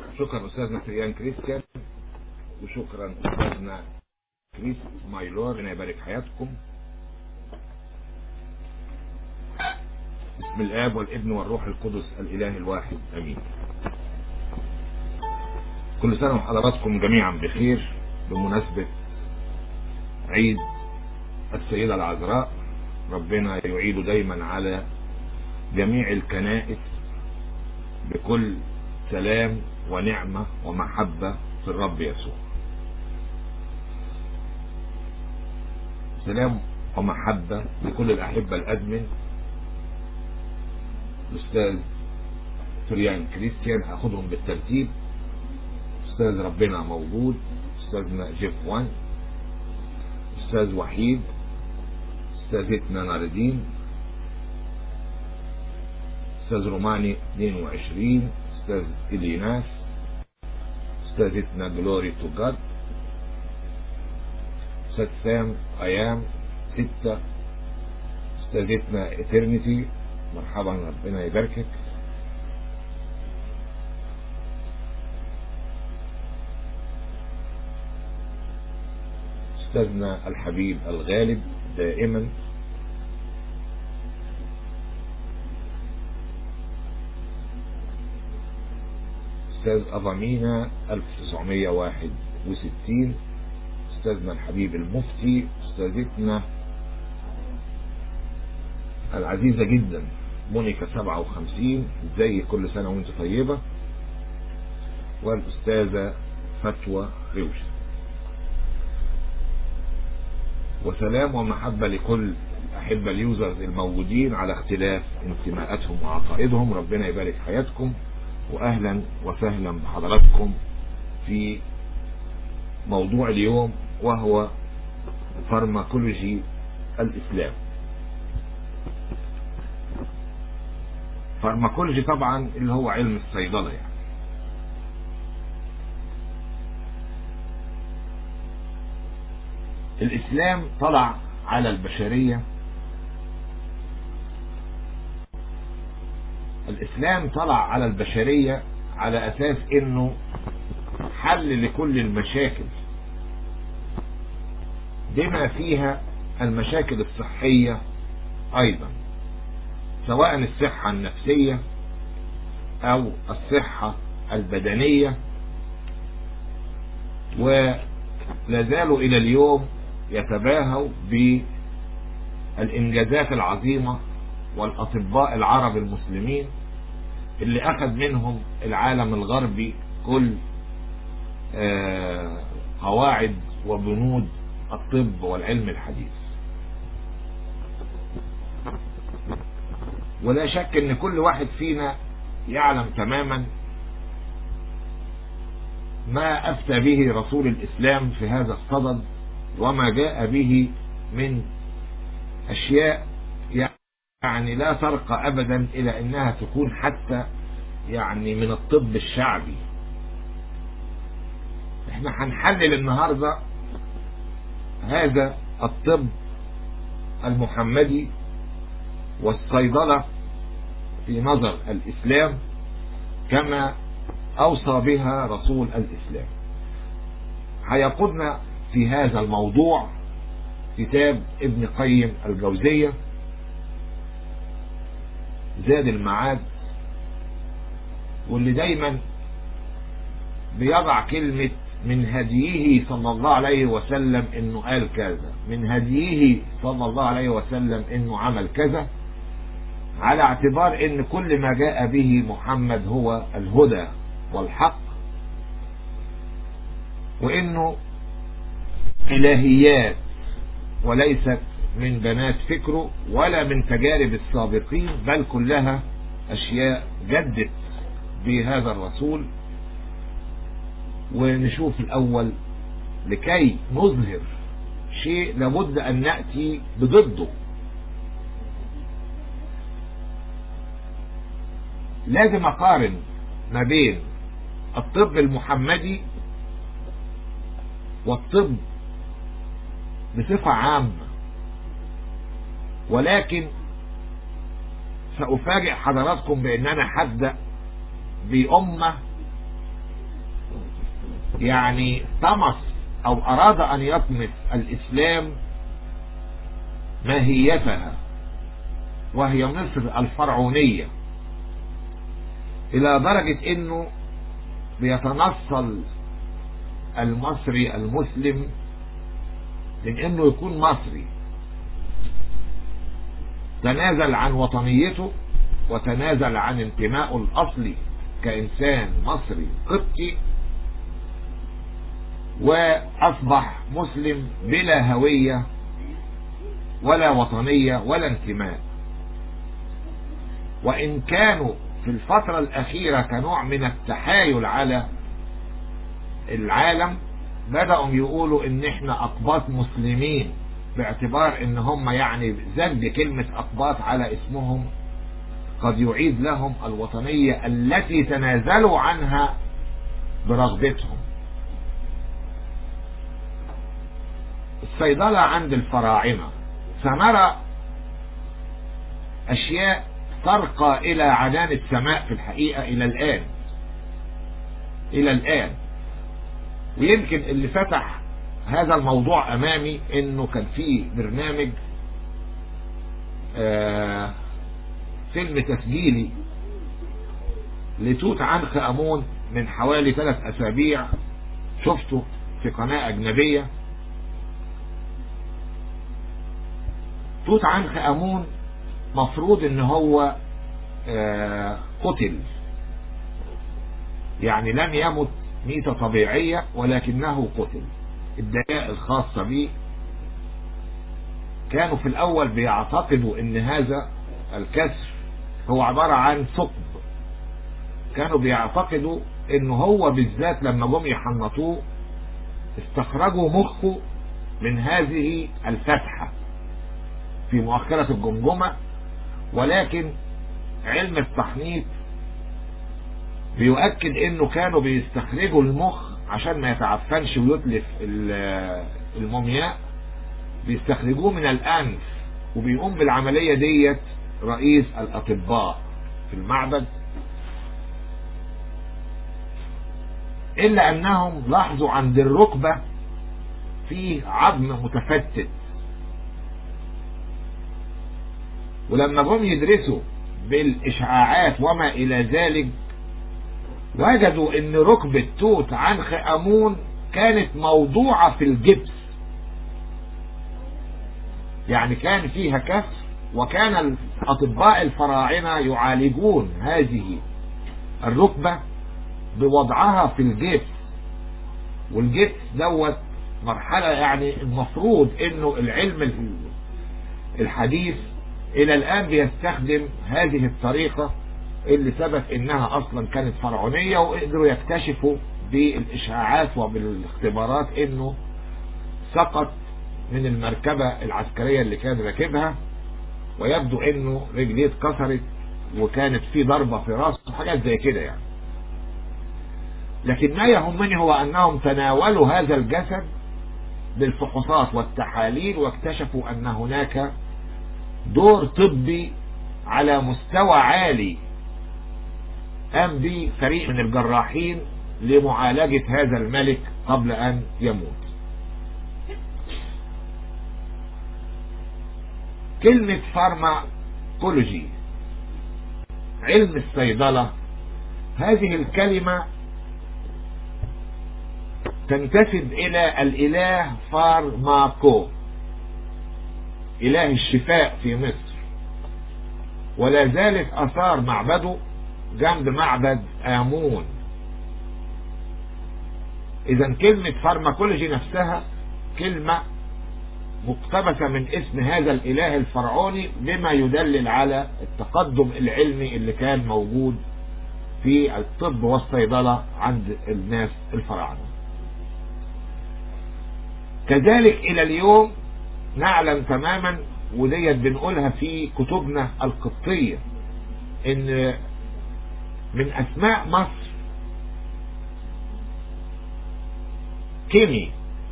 شكرا استاذنا فريان كريستيان وشكرا استاذنا كريس مايلور ربنا يبارك حياتكم بسم الاب والابن والروح القدس الاله الواحد امين كل سنة وحضراتكم جميعا بخير بمناسبة عيد السيدة العذراء ربنا يعيد دايما على جميع الكنائس بكل سلام ونعمة ومحبة في الرب يسوع سلام ومحبة لكل الأحبة الأدمن الأستاذ فريان كريستيان هاخدهم بالترتيب أستاذ ربنا موجود أستاذنا جيف وان أستاذ وحيد أستاذتنا ناردين أستاذ روماني 22 أستاذ إليناس أستاذتنا جلوري تو جاد أستاذ سام أيام ستة أستاذتنا إترنتي مرحبا ربنا يباركك أستاذنا الحبيب الغالب دائما أستاذ أظامينا 1961 أستاذنا الحبيب المفتي أستاذتنا العزيزة جدا مونيكا 57 ازاي كل سنة وانت طيبة والأستاذة فتوى روش وسلام ومحبة لكل أحبة اليوزرز الموجودين على اختلاف انتماءاتهم وعقائدهم ربنا يبارك حياتكم وأهلا وسهلا بحضراتكم في موضوع اليوم وهو فارماكولوجي الإسلام فارماكولوجي طبعا اللي هو علم الصيدلة يعني الإسلام طلع على البشرية الإسلام طلع على البشرية على أساس إنه حل لكل المشاكل بما فيها المشاكل الصحية أيضا سواء الصحة النفسية أو الصحة البدنية ولازالوا إلى اليوم يتباهوا بالإنجازات العظيمة والأطباء العرب المسلمين اللي أخذ منهم العالم الغربي كل قواعد وبنود الطب والعلم الحديث ولا شك ان كل واحد فينا يعلم تماما ما افتى به رسول الاسلام في هذا الصدد وما جاء به من اشياء يعني لا ترقى ابدا الى انها تكون حتى يعني من الطب الشعبي احنا هنحلل النهاردة هذا الطب المحمدي والصيدلة في نظر الاسلام كما اوصى بها رسول الاسلام هيقودنا في هذا الموضوع كتاب ابن قيم الجوزية زاد المعاد واللي دايما بيضع كلمة من هديه صلى الله عليه وسلم انه قال كذا من هديه صلى الله عليه وسلم انه عمل كذا على اعتبار ان كل ما جاء به محمد هو الهدى والحق وانه الهيات وليست من بنات فكره ولا من تجارب السابقين بل كلها اشياء جدت بهذا الرسول ونشوف الاول لكي نظهر شيء لابد ان نأتي بضده لازم اقارن ما بين الطب المحمدي والطب بصفة عامة ولكن سأفاجئ حضراتكم بأن أنا هبدأ بأمة يعني طمس او اراد ان يطمس الاسلام ماهيتها وهي مصر الفرعونية الى درجة انه بيتنصل المصري المسلم من انه يكون مصري تنازل عن وطنيته وتنازل عن انتمائه الاصلي كانسان مصري قبطي واصبح مسلم بلا هوية ولا وطنية ولا انتماء وان كانوا في الفترة الاخيرة كنوع من التحايل على العالم بدأوا يقولوا ان احنا اقباط مسلمين باعتبار ان هم يعني زج كلمة اقباط على اسمهم قد يعيد لهم الوطنية التي تنازلوا عنها برغبتهم الصيدلة عند الفراعنة سنرى اشياء ترقى الى عنان السماء في الحقيقة الى الان الى الان ويمكن اللي فتح هذا الموضوع امامي انه كان في برنامج آه فيلم تسجيلي لتوت عنخ امون من حوالي ثلاث اسابيع شفته في قناة اجنبية توت عنخ امون مفروض ان هو آه قتل يعني لم يمت ميتة طبيعية ولكنه قتل الدلائل الخاصة به كانوا في الاول بيعتقدوا ان هذا الكسر هو عبارة عن ثقب كانوا بيعتقدوا ان هو بالذات لما جم يحنطوه استخرجوا مخه من هذه الفتحة في مؤخرة الجمجمة ولكن علم التحنيط بيؤكد انه كانوا بيستخرجوا المخ عشان ما يتعفنش ويتلف المومياء بيستخرجوه من الانف وبيقوم بالعملية ديت رئيس الاطباء في المعبد الا انهم لاحظوا عند الركبة في عظم متفتت ولما جم يدرسوا بالاشعاعات وما الى ذلك وجدوا ان ركبة توت عنخ امون كانت موضوعة في الجبس يعني كان فيها كسر وكان الاطباء الفراعنة يعالجون هذه الركبة بوضعها في الجبس والجبس دوت مرحلة يعني المفروض انه العلم الحديث الى الان بيستخدم هذه الطريقة اللي ثبت انها اصلا كانت فرعونية وقدروا يكتشفوا بالاشعاعات وبالاختبارات انه سقط من المركبة العسكرية اللي كان راكبها ويبدو انه رجليه اتكسرت وكانت في ضربة في راسه وحاجات زي كده يعني لكن ما يهمني هو انهم تناولوا هذا الجسد بالفحوصات والتحاليل واكتشفوا ان هناك دور طبي على مستوى عالي قام به فريق من الجراحين لمعالجة هذا الملك قبل ان يموت كلمة فارماكولوجي علم الصيدلة هذه الكلمة تنتسب الى الاله فارماكو اله الشفاء في مصر ولا زالت اثار معبده جنب معبد امون اذا كلمة فارماكولوجي نفسها كلمة مقتبسة من اسم هذا الاله الفرعوني بما يدلل على التقدم العلمي اللي كان موجود في الطب والصيدلة عند الناس الفراعنة كذلك الى اليوم نعلم تماما وديت بنقولها في كتبنا القبطية ان من اسماء مصر كيمي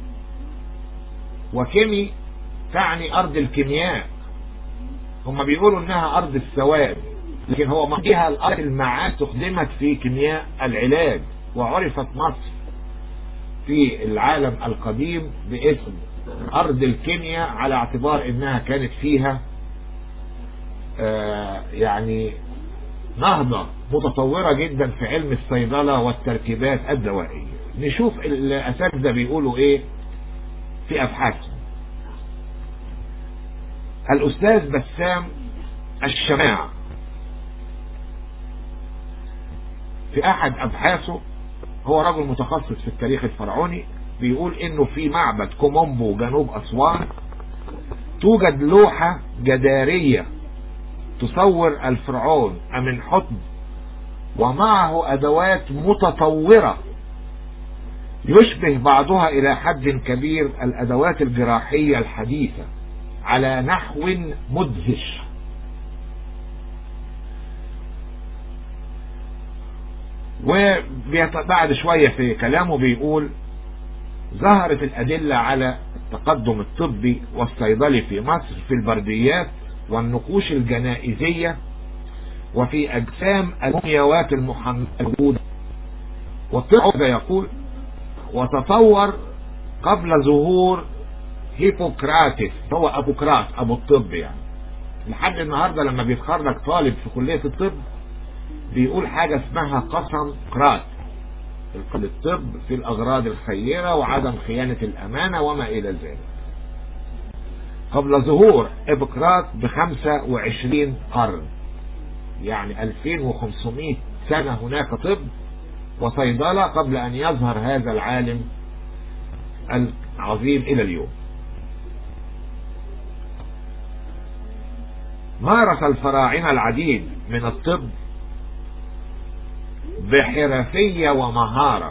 وكيمي تعني ارض الكيمياء هم بيقولوا انها ارض السواد لكن هو فيها الارض المعاد استخدمت في كيمياء العلاج وعرفت مصر في العالم القديم باسم أرض الكيمياء على اعتبار إنها كانت فيها آه يعني نهضة متطورة جدا في علم الصيدلة والتركيبات الدوائية نشوف الأساتذة بيقولوا إيه في أبحاثهم الأستاذ بسام الشماع في أحد أبحاثه هو رجل متخصص في التاريخ الفرعوني بيقول إنه في معبد كومومبو جنوب أسوان توجد لوحة جدارية تصور الفرعون أمن حطب ومعه أدوات متطورة يشبه بعضها إلى حد كبير الأدوات الجراحية الحديثة على نحو مدهش وبعد شوية في كلامه بيقول ظهرت الأدلة على التقدم الطبي والصيدلي في مصر في البرديات والنقوش الجنائزية وفي أجسام المومياوات الموجودة والطب يقول وتطور قبل ظهور هيبوكراتس هو أبوكرات أبو الطب يعني لحد النهاردة لما بيتخرج طالب في كلية الطب بيقول حاجة اسمها قسم قرات الطب في الأغراض الخيرة وعدم خيانة الأمانة وما إلى ذلك قبل ظهور إبقراط بخمسة وعشرين قرن يعني 2500 سنة هناك طب وصيدلة قبل أن يظهر هذا العالم العظيم إلى اليوم مارس الفراعنة العديد من الطب بحرفية ومهارة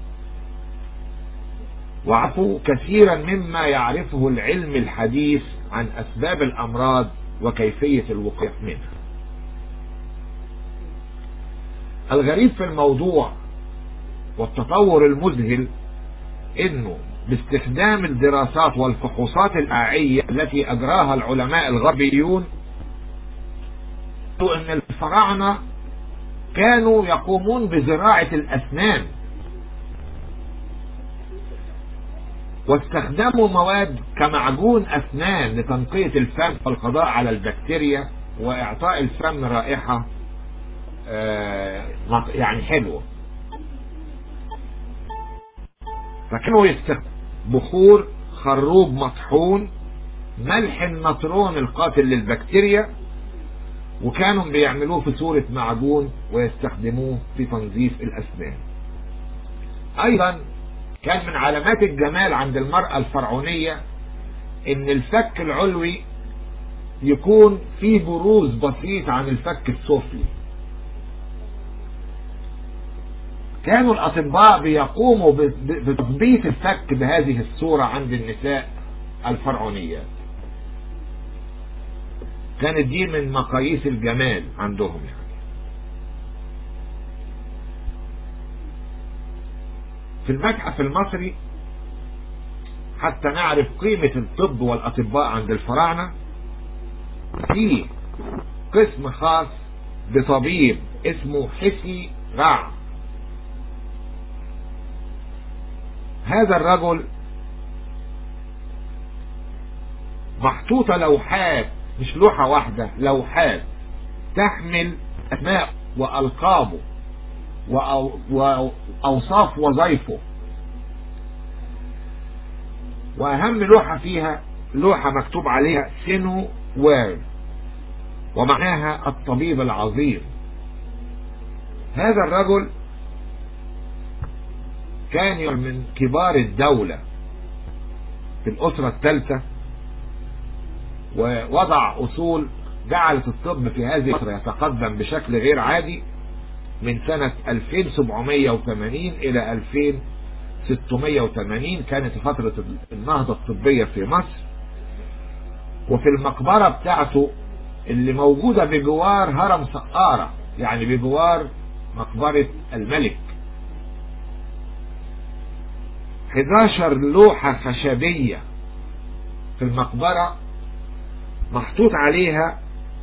وعفوا كثيرا مما يعرفه العلم الحديث عن أسباب الأمراض وكيفية الوقوع منها الغريب في الموضوع والتطور المذهل انه باستخدام الدراسات والفحوصات الآعية التي أجراها العلماء الغربيون ان الفراعنة كانوا يقومون بزراعة الأسنان واستخدموا مواد كمعجون أسنان لتنقية الفم والقضاء على البكتيريا وإعطاء الفم رائحة يعني حلوة فكانوا يستخدموا بخور خروب مطحون ملح النطرون القاتل للبكتيريا وكانوا بيعملوه في صورة معجون ويستخدموه في تنظيف الأسنان أيضا كان من علامات الجمال عند المرأة الفرعونية ان الفك العلوي يكون فيه بروز بسيط عن الفك السفلي كانوا الأطباء بيقوموا بتثبيت الفك بهذه الصورة عند النساء الفرعونيات كانت دي من مقاييس الجمال عندهم يعني في المتحف المصري حتى نعرف قيمة الطب والأطباء عند الفراعنة في قسم خاص بطبيب اسمه حسي رع هذا الرجل محطوطة لوحات مش لوحة واحدة لوحات تحمل أسماء وألقابه وأوصاف وظائفه وأهم لوحة فيها لوحة مكتوب عليها سينو وير ومعناها الطبيب العظيم هذا الرجل كان من كبار الدولة في الأسرة الثالثة ووضع أصول جعلت الطب في هذه الفترة يتقدم بشكل غير عادي من سنة 2780 إلى 2680 كانت فترة النهضة الطبية في مصر وفي المقبرة بتاعته اللي موجودة بجوار هرم سقارة يعني بجوار مقبرة الملك 11 لوحة خشبية في المقبرة محطوط عليها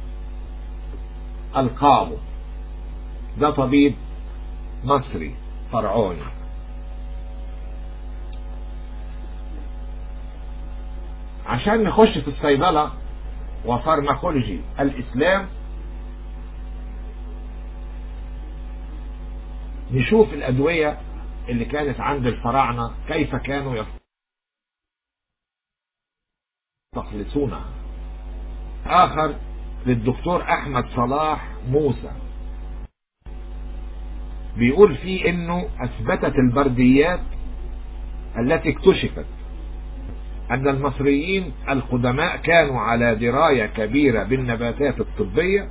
ألقابه ده طبيب مصري فرعوني عشان نخش في الصيدلة وفارماكولوجي الإسلام نشوف الأدوية اللي كانت عند الفراعنة كيف كانوا يستخلصونها آخر للدكتور أحمد صلاح موسى بيقول فيه انه اثبتت البرديات التي اكتشفت ان المصريين القدماء كانوا على دراية كبيرة بالنباتات الطبية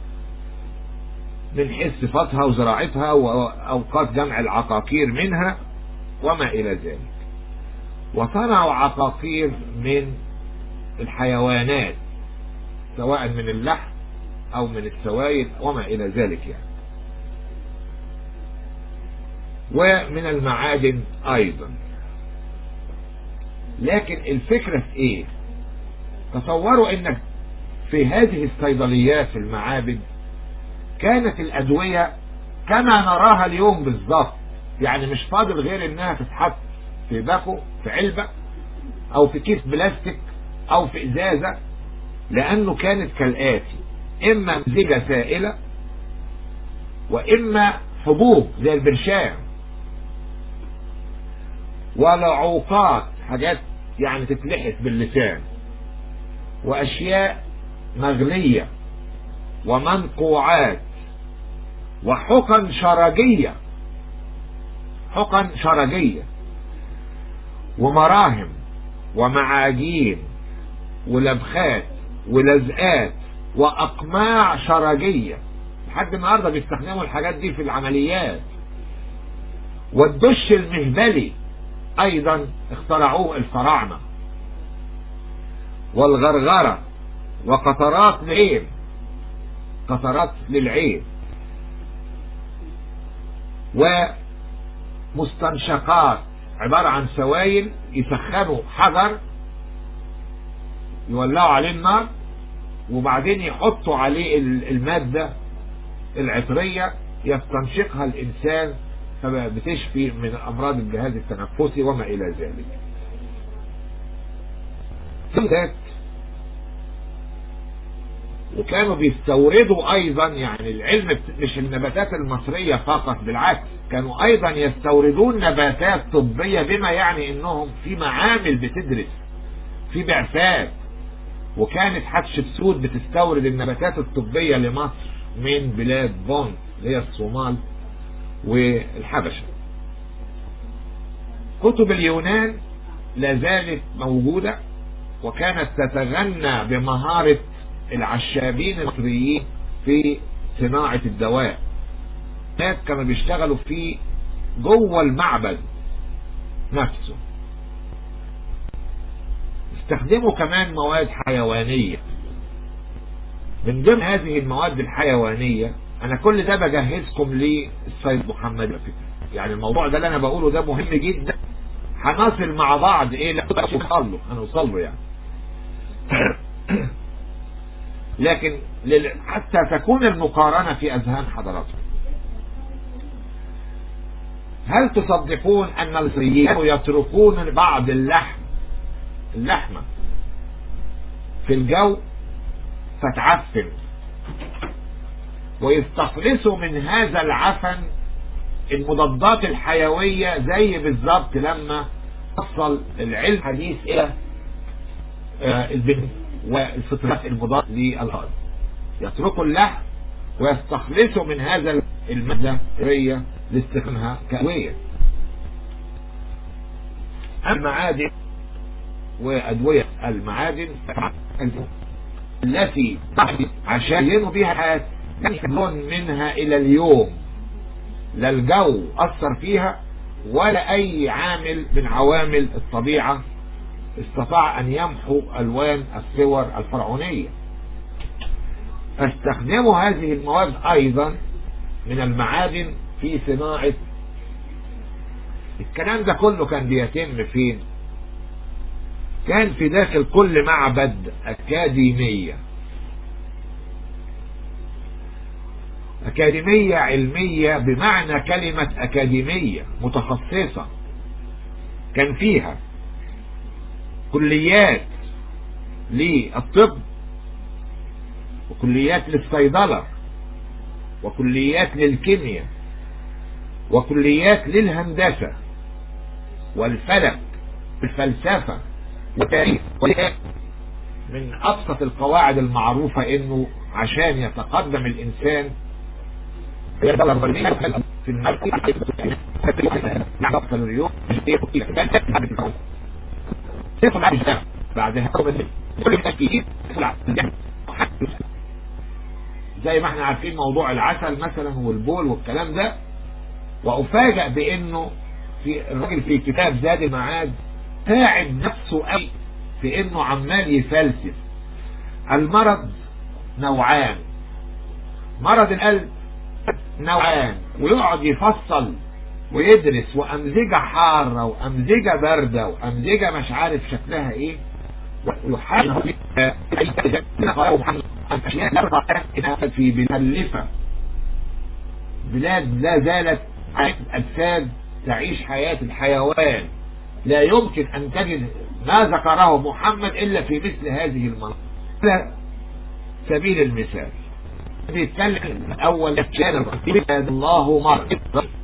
من حيث صفاتها وزراعتها واوقات جمع العقاقير منها وما الى ذلك وصنعوا عقاقير من الحيوانات سواء من اللحم او من السوائل وما الى ذلك يعني ومن المعادن ايضا لكن الفكرة في ايه تصوروا انك في هذه الصيدليات في المعابد كانت الادوية كما نراها اليوم بالظبط يعني مش فاضل غير انها تتحط في باكو في علبة او في كيس بلاستيك او في ازازة لانه كانت كالاتي اما مزيجة سائلة واما حبوب زي البرشام ولعوقات حاجات يعني تتلحس باللسان واشياء مغلية ومنقوعات وحقن شرجية حقن شرجية ومراهم ومعاجين ولبخات ولزقات واقماع شرجية لحد النهارده بيستخدموا الحاجات دي في العمليات والدش المهبلي ايضا اخترعوه الفراعنة والغرغرة وقطرات العين قطرات للعين ومستنشقات عبارة عن سوائل يسخنوا حجر يولعوا عليه النار وبعدين يحطوا عليه المادة العطرية يستنشقها الإنسان فبتشفي من أمراض الجهاز التنفسي وما إلى ذلك ذات وكانوا بيستوردوا ايضا يعني العلم مش النباتات المصرية فقط بالعكس كانوا ايضا يستوردون نباتات طبية بما يعني انهم في معامل بتدرس في بعثات وكانت حتشبسوت بتستورد النباتات الطبية لمصر من بلاد بونت اللي هي الصومال والحبشة كتب اليونان لا زالت موجودة وكانت تتغنى بمهارة العشابين المصريين في صناعة الدواء هناك كانوا بيشتغلوا في جوه المعبد نفسه استخدموا كمان مواد حيوانية من ضمن هذه المواد الحيوانية انا كل ده بجهزكم للسيد محمد يعني الموضوع ده اللي انا بقوله ده مهم جدا هنصل مع بعض ايه لا نوصل له هنوصل له يعني لكن حتى تكون المقارنة في أذهان حضراتكم هل تصدقون أن المصريين يتركون بعض اللحم اللحمة في الجو فتعفن ويستخلصوا من هذا العفن المضادات الحيوية زي بالظبط لما وصل العلم الحديث إلى البنت والفطرات المضاد للأرض يتركوا اللحم ويستخلصوا من هذا المادة الرية لاستخدامها كأدوية المعادن وأدوية المعادن التي عشان ينوا بها حياة يحبون منها إلى اليوم لا الجو أثر فيها ولا أي عامل من عوامل الطبيعة استطاع أن يمحو ألوان الصور الفرعونية فاستخدموا هذه المواد أيضا من المعادن في صناعة الكلام ده كله كان بيتم فين كان في داخل كل معبد أكاديمية أكاديمية علمية بمعنى كلمة أكاديمية متخصصة كان فيها كليات للطب وكليات للصيدلة وكليات للكيمياء وكليات للهندسة والفلك الفلسفة والتاريخ من أبسط القواعد المعروفة إنه عشان يتقدم الإنسان في بعدها زي ما احنا عارفين موضوع العسل مثلا والبول والكلام ده وافاجئ بانه في الراجل في كتاب زاد المعاد تعب نفسه قوي في انه عمال يفلسف المرض نوعان مرض القلب نوعان ويقعد يفصل ويدرس وأمزجة حارة وأمزجة باردة وأمزجة مش عارف شكلها إيه ويحاول في بملفة بلاد لا زالت أجساد تعيش حياة الحيوان لا يمكن أن تجد ما ذكره محمد إلا في مثل هذه المناطق على سبيل المثال بيتكلم أول كان الله مرض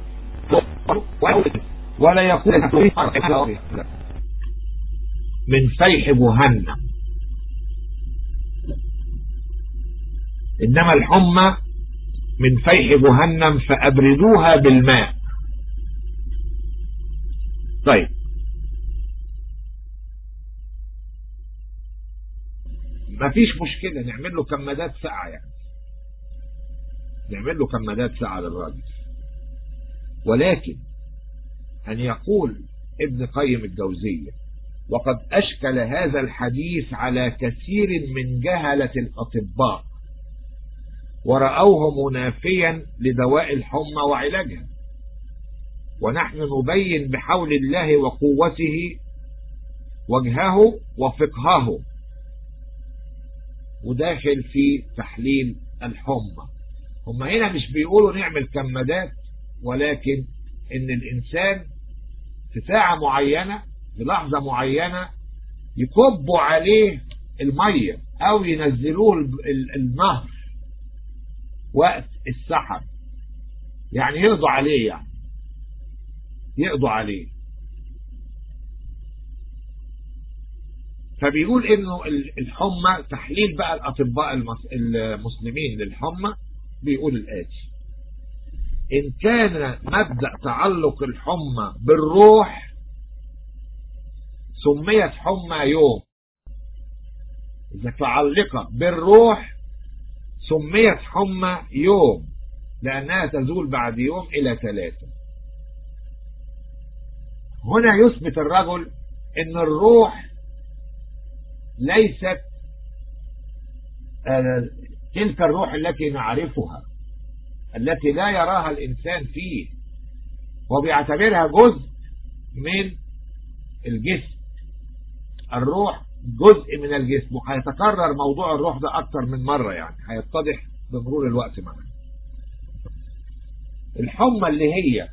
ولا يقول من فيح جهنم إنما الحمى من فيح جهنم فأبردوها بالماء طيب مفيش مشكلة نعمل له كمادات ساعة يعني نعمل له كمادات ساعة للراجل ولكن أن يقول ابن قيم الجوزية وقد أشكل هذا الحديث على كثير من جهلة الأطباء ورأوه منافيا لدواء الحمى وعلاجها ونحن نبين بحول الله وقوته وجهه وفقهه وداخل في تحليل الحمى هم هنا مش بيقولوا نعمل كمادات ولكن ان الانسان في ساعة معينة في لحظة معينة يكبوا عليه المية او ينزلوه النهر وقت السحر يعني يقضوا عليه يعني يقضوا عليه فبيقول انه الحمى تحليل بقى الاطباء المسلمين للحمى بيقول الاتي ان كان مبدأ تعلق الحمى بالروح سميت حمى يوم اذا تعلق بالروح سميت حمى يوم لانها تزول بعد يوم الى ثلاثة هنا يثبت الرجل ان الروح ليست تلك الروح التي نعرفها التي لا يراها الإنسان فيه وبيعتبرها جزء من الجسم الروح جزء من الجسم وهيتكرر موضوع الروح ده أكتر من مرة يعني هيتضح بمرور الوقت معنا الحمى اللي هي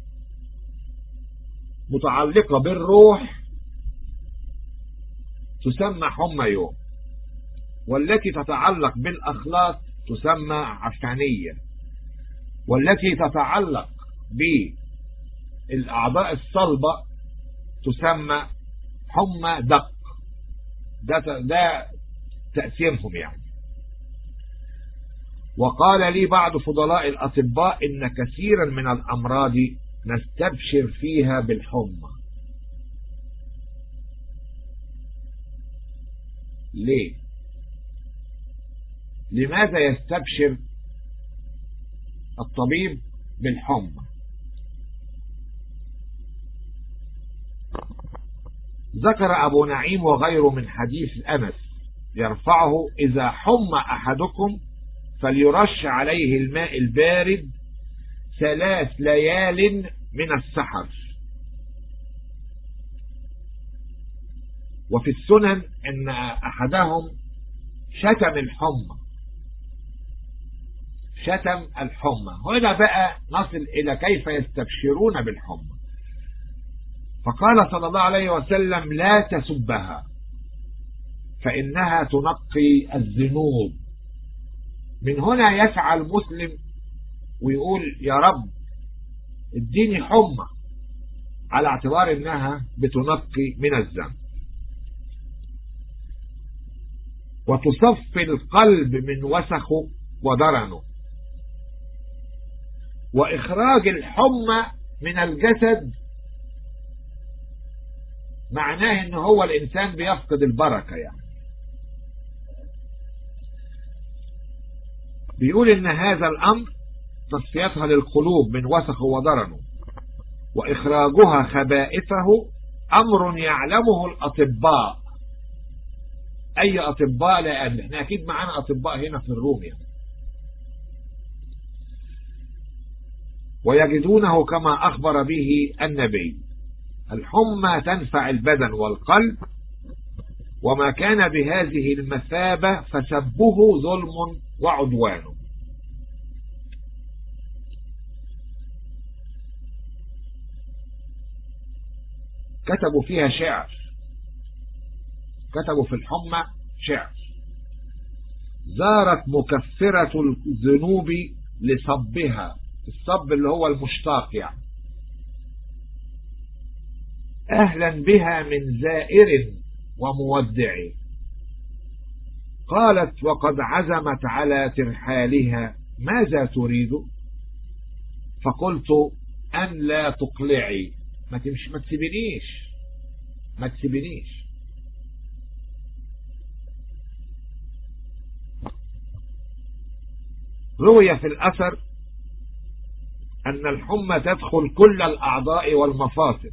متعلقة بالروح تسمى حمى يوم والتي تتعلق بالأخلاق تسمى عفانية والتي تتعلق بالأعضاء الصلبة تسمى حمى دق ده, ده تقسيمهم يعني وقال لي بعض فضلاء الأطباء إن كثيرا من الأمراض نستبشر فيها بالحمى ليه لماذا يستبشر الطبيب بالحمى ذكر أبو نعيم وغيره من حديث أنس يرفعه إذا حمى أحدكم فليرش عليه الماء البارد ثلاث ليال من السحر وفي السنن أن أحدهم شتم الحمى شتم الحمى هنا بقى نصل إلى كيف يستبشرون بالحمى فقال صلى الله عليه وسلم لا تسبها فإنها تنقي الذنوب من هنا يسعى المسلم ويقول يا رب اديني حمى على اعتبار انها بتنقي من الذنب وتصفي القلب من وسخه ودرنه واخراج الحمى من الجسد معناه ان هو الانسان بيفقد البركة يعني بيقول ان هذا الامر تصفيتها للقلوب من وسخه وضرنه واخراجها خبائثه امر يعلمه الاطباء اي اطباء لان احنا اكيد معانا اطباء هنا في الروم يعني. ويجدونه كما اخبر به النبي الحمى تنفع البدن والقلب وما كان بهذه المثابة فسبه ظلم وعدوان كتبوا فيها شعر كتبوا في الحمى شعر زارت مكفرة الذنوب لصبها الصب اللي هو المشتاق يعني أهلا بها من زائر ومودع قالت وقد عزمت على ترحالها ماذا تريد فقلت أن لا تقلعي ما تمشي ما تسيبنيش ما تسيبنيش روي في الأثر أن الحمى تدخل كل الأعضاء والمفاصل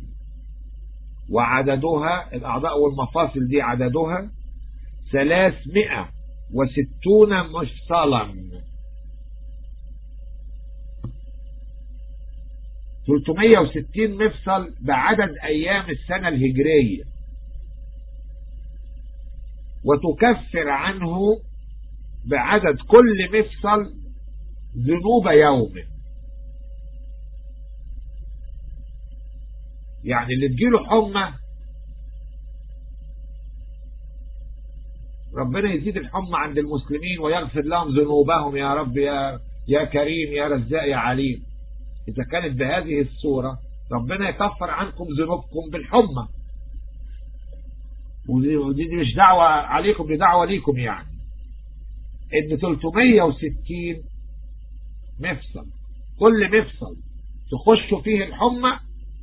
وعددها الأعضاء والمفاصل دي عددها ثلاثمائة وستون مفصلا 360 مفصل بعدد أيام السنة الهجرية وتكفر عنه بعدد كل مفصل ذنوب يوم يعني اللي تجيله حمى ربنا يزيد الحمى عند المسلمين ويغفر لهم ذنوبهم يا رب يا يا كريم يا رزاق يا عليم إذا كانت بهذه الصورة ربنا يكفر عنكم ذنوبكم بالحمى ودي دي مش دعوة عليكم دي دعوة ليكم يعني ان 360 مفصل كل مفصل تخشوا فيه الحمى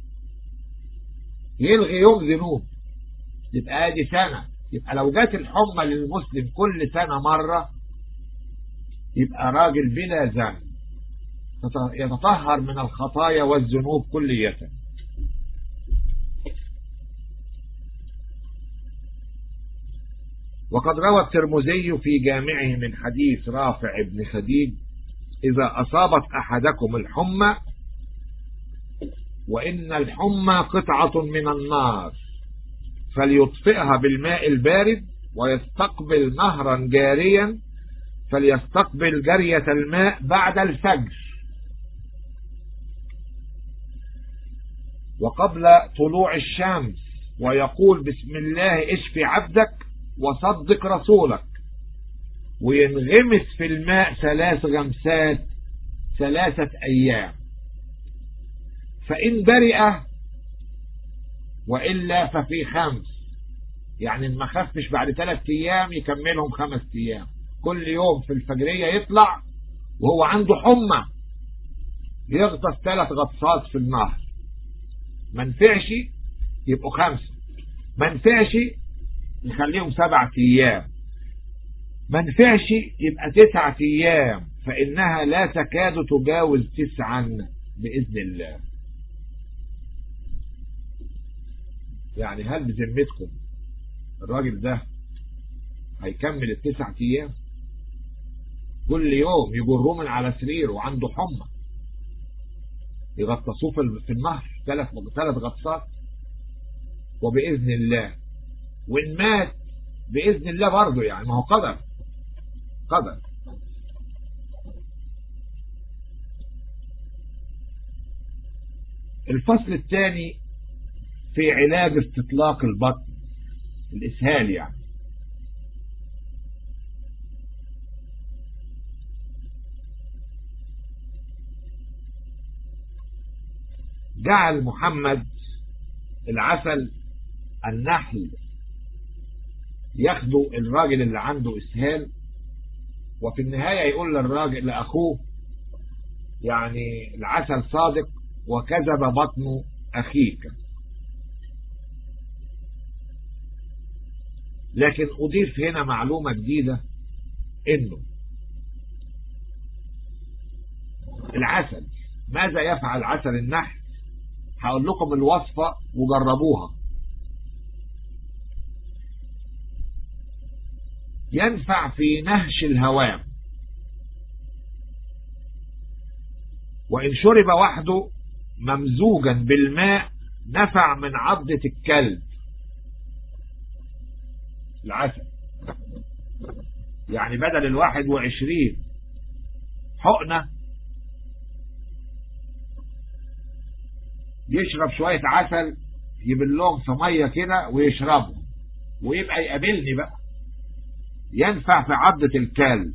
يلغي يوم ذنوب يبقى ادي سنة يبقى لو جات الحمى للمسلم كل سنة مرة يبقى راجل بلا ذنب يتطهر من الخطايا والذنوب كلية وقد روى الترمذي في جامعه من حديث رافع بن خديج إذا أصابت أحدكم الحمى وإن الحمى قطعة من النار فليطفئها بالماء البارد ويستقبل نهرا جاريا فليستقبل جرية الماء بعد الفجر وقبل طلوع الشمس ويقول بسم الله اشفي عبدك وصدق رسولك وينغمس في الماء ثلاث غمسات ثلاثة أيام فإن برئ وإلا ففي خمس يعني ما خفش بعد ثلاث أيام يكملهم خمس أيام كل يوم في الفجرية يطلع وهو عنده حمى يغطس ثلاث غطسات في النهر ما نفعش يبقوا خمسة ما نفعش نخليهم سبعة أيام ما نفعش يبقى تسعة أيام فإنها لا تكاد تجاوز تسعا بإذن الله يعني هل بذمتكم الراجل ده هيكمل التسعة أيام كل يوم يجروه من على سريره وعنده حمى يغطسوه في النهر ثلاث ثلاث غطسات وبإذن الله وإن مات بإذن الله برضه يعني ما هو قدر قدر الفصل الثاني في علاج استطلاق البطن الإسهال يعني جعل محمد العسل النحل ياخده الراجل اللي عنده اسهال وفي النهاية يقول للراجل لأخوه يعني العسل صادق وكذب بطن أخيك لكن أضيف هنا معلومة جديدة إنه العسل ماذا يفعل عسل النحل هقول لكم الوصفة وجربوها ينفع في نهش الهوام وإن شرب وحده ممزوجا بالماء نفع من عضة الكلب العسل يعني بدل الواحد وعشرين حقنة يشرب شوية عسل يبلهم في مية كده ويشربهم ويبقى يقابلني بقى ينفع في عضة الكلب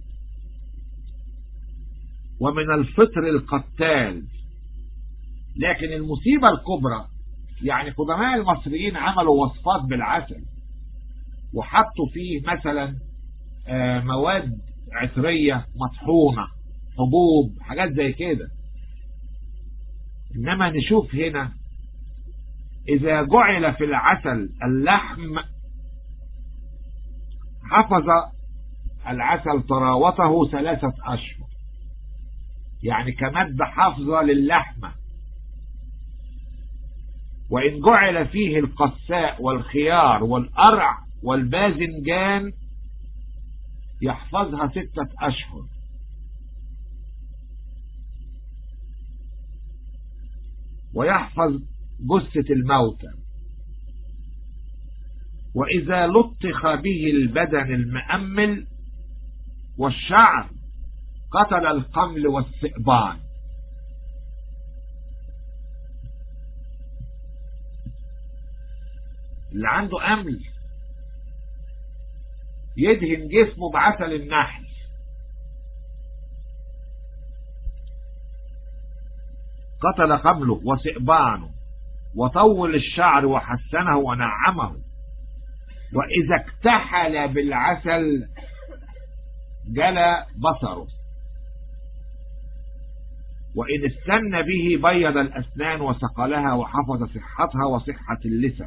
ومن الفطر القتال لكن المصيبة الكبرى يعني قدماء المصريين عملوا وصفات بالعسل وحطوا فيه مثلا مواد عطرية مطحونة حبوب حاجات زي كده انما نشوف هنا اذا جعل في العسل اللحم حفظ العسل طراوته ثلاثة اشهر يعني كمادة حافظة للحمة وإن جعل فيه القساء والخيار والقرع والباذنجان يحفظها ستة أشهر ويحفظ جثة الموتى وإذا لطخ به البدن المأمل والشعر قتل القمل والثئبان اللي عنده أمل يدهن جسمه بعسل النحل قتل قمله وثئبانه وطول الشعر وحسنه ونعمه وإذا اكتحل بالعسل جلى بصره وإن استن به بيض الأسنان وسقلها وحفظ صحتها وصحة اللسان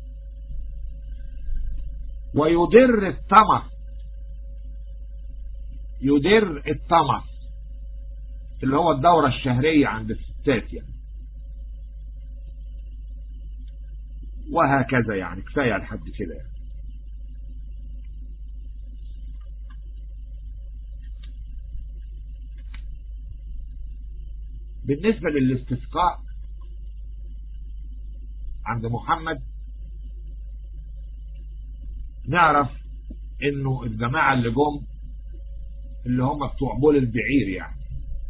ويدر الطمس يدر الطمس اللي هو الدورة الشهرية عند الستات يعني وهكذا يعني كفاية لحد كده يعني. بالنسبة للاستسقاء عند محمد نعرف انه الجماعة اللي جم اللي هم بتوع بول البعير يعني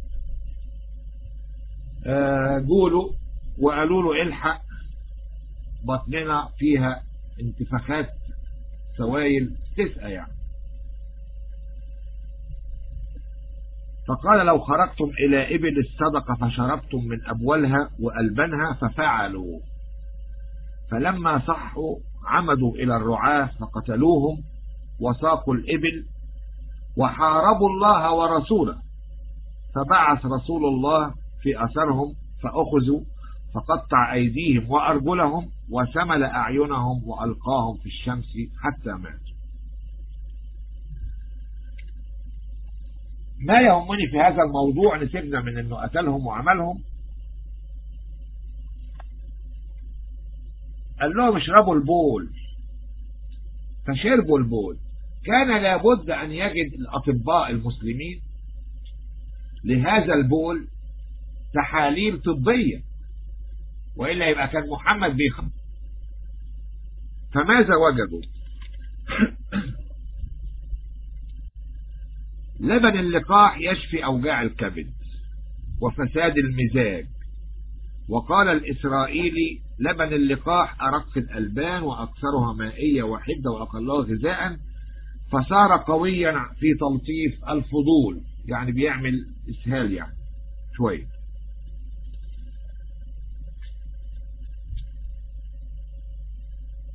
آه قولوا وقالوا له الحق بطننا فيها انتفاخات سوائل تسقى يعني فقال لو خرجتم إلى إبل الصدقة فشربتم من أبولها وألبنها ففعلوا فلما صحوا عمدوا إلى الرعاة فقتلوهم وساقوا الإبل وحاربوا الله ورسوله فبعث رسول الله في أثرهم فأخذوا فقطع أيديهم وأرجلهم وسمل أعينهم وألقاهم في الشمس حتى ماتوا ما يهمني في هذا الموضوع نسيبنا من انه قتلهم وعملهم قال لهم اشربوا البول فشربوا البول كان لابد ان يجد الاطباء المسلمين لهذا البول تحاليل طبية وإلا يبقى كان محمد بيخم فماذا وجدوا لبن اللقاح يشفي أوجاع الكبد وفساد المزاج وقال الإسرائيلي لبن اللقاح أرق الألبان وأكثرها مائية وحدة وأقلها غذاء فصار قويا في تلطيف الفضول يعني بيعمل إسهال يعني شوية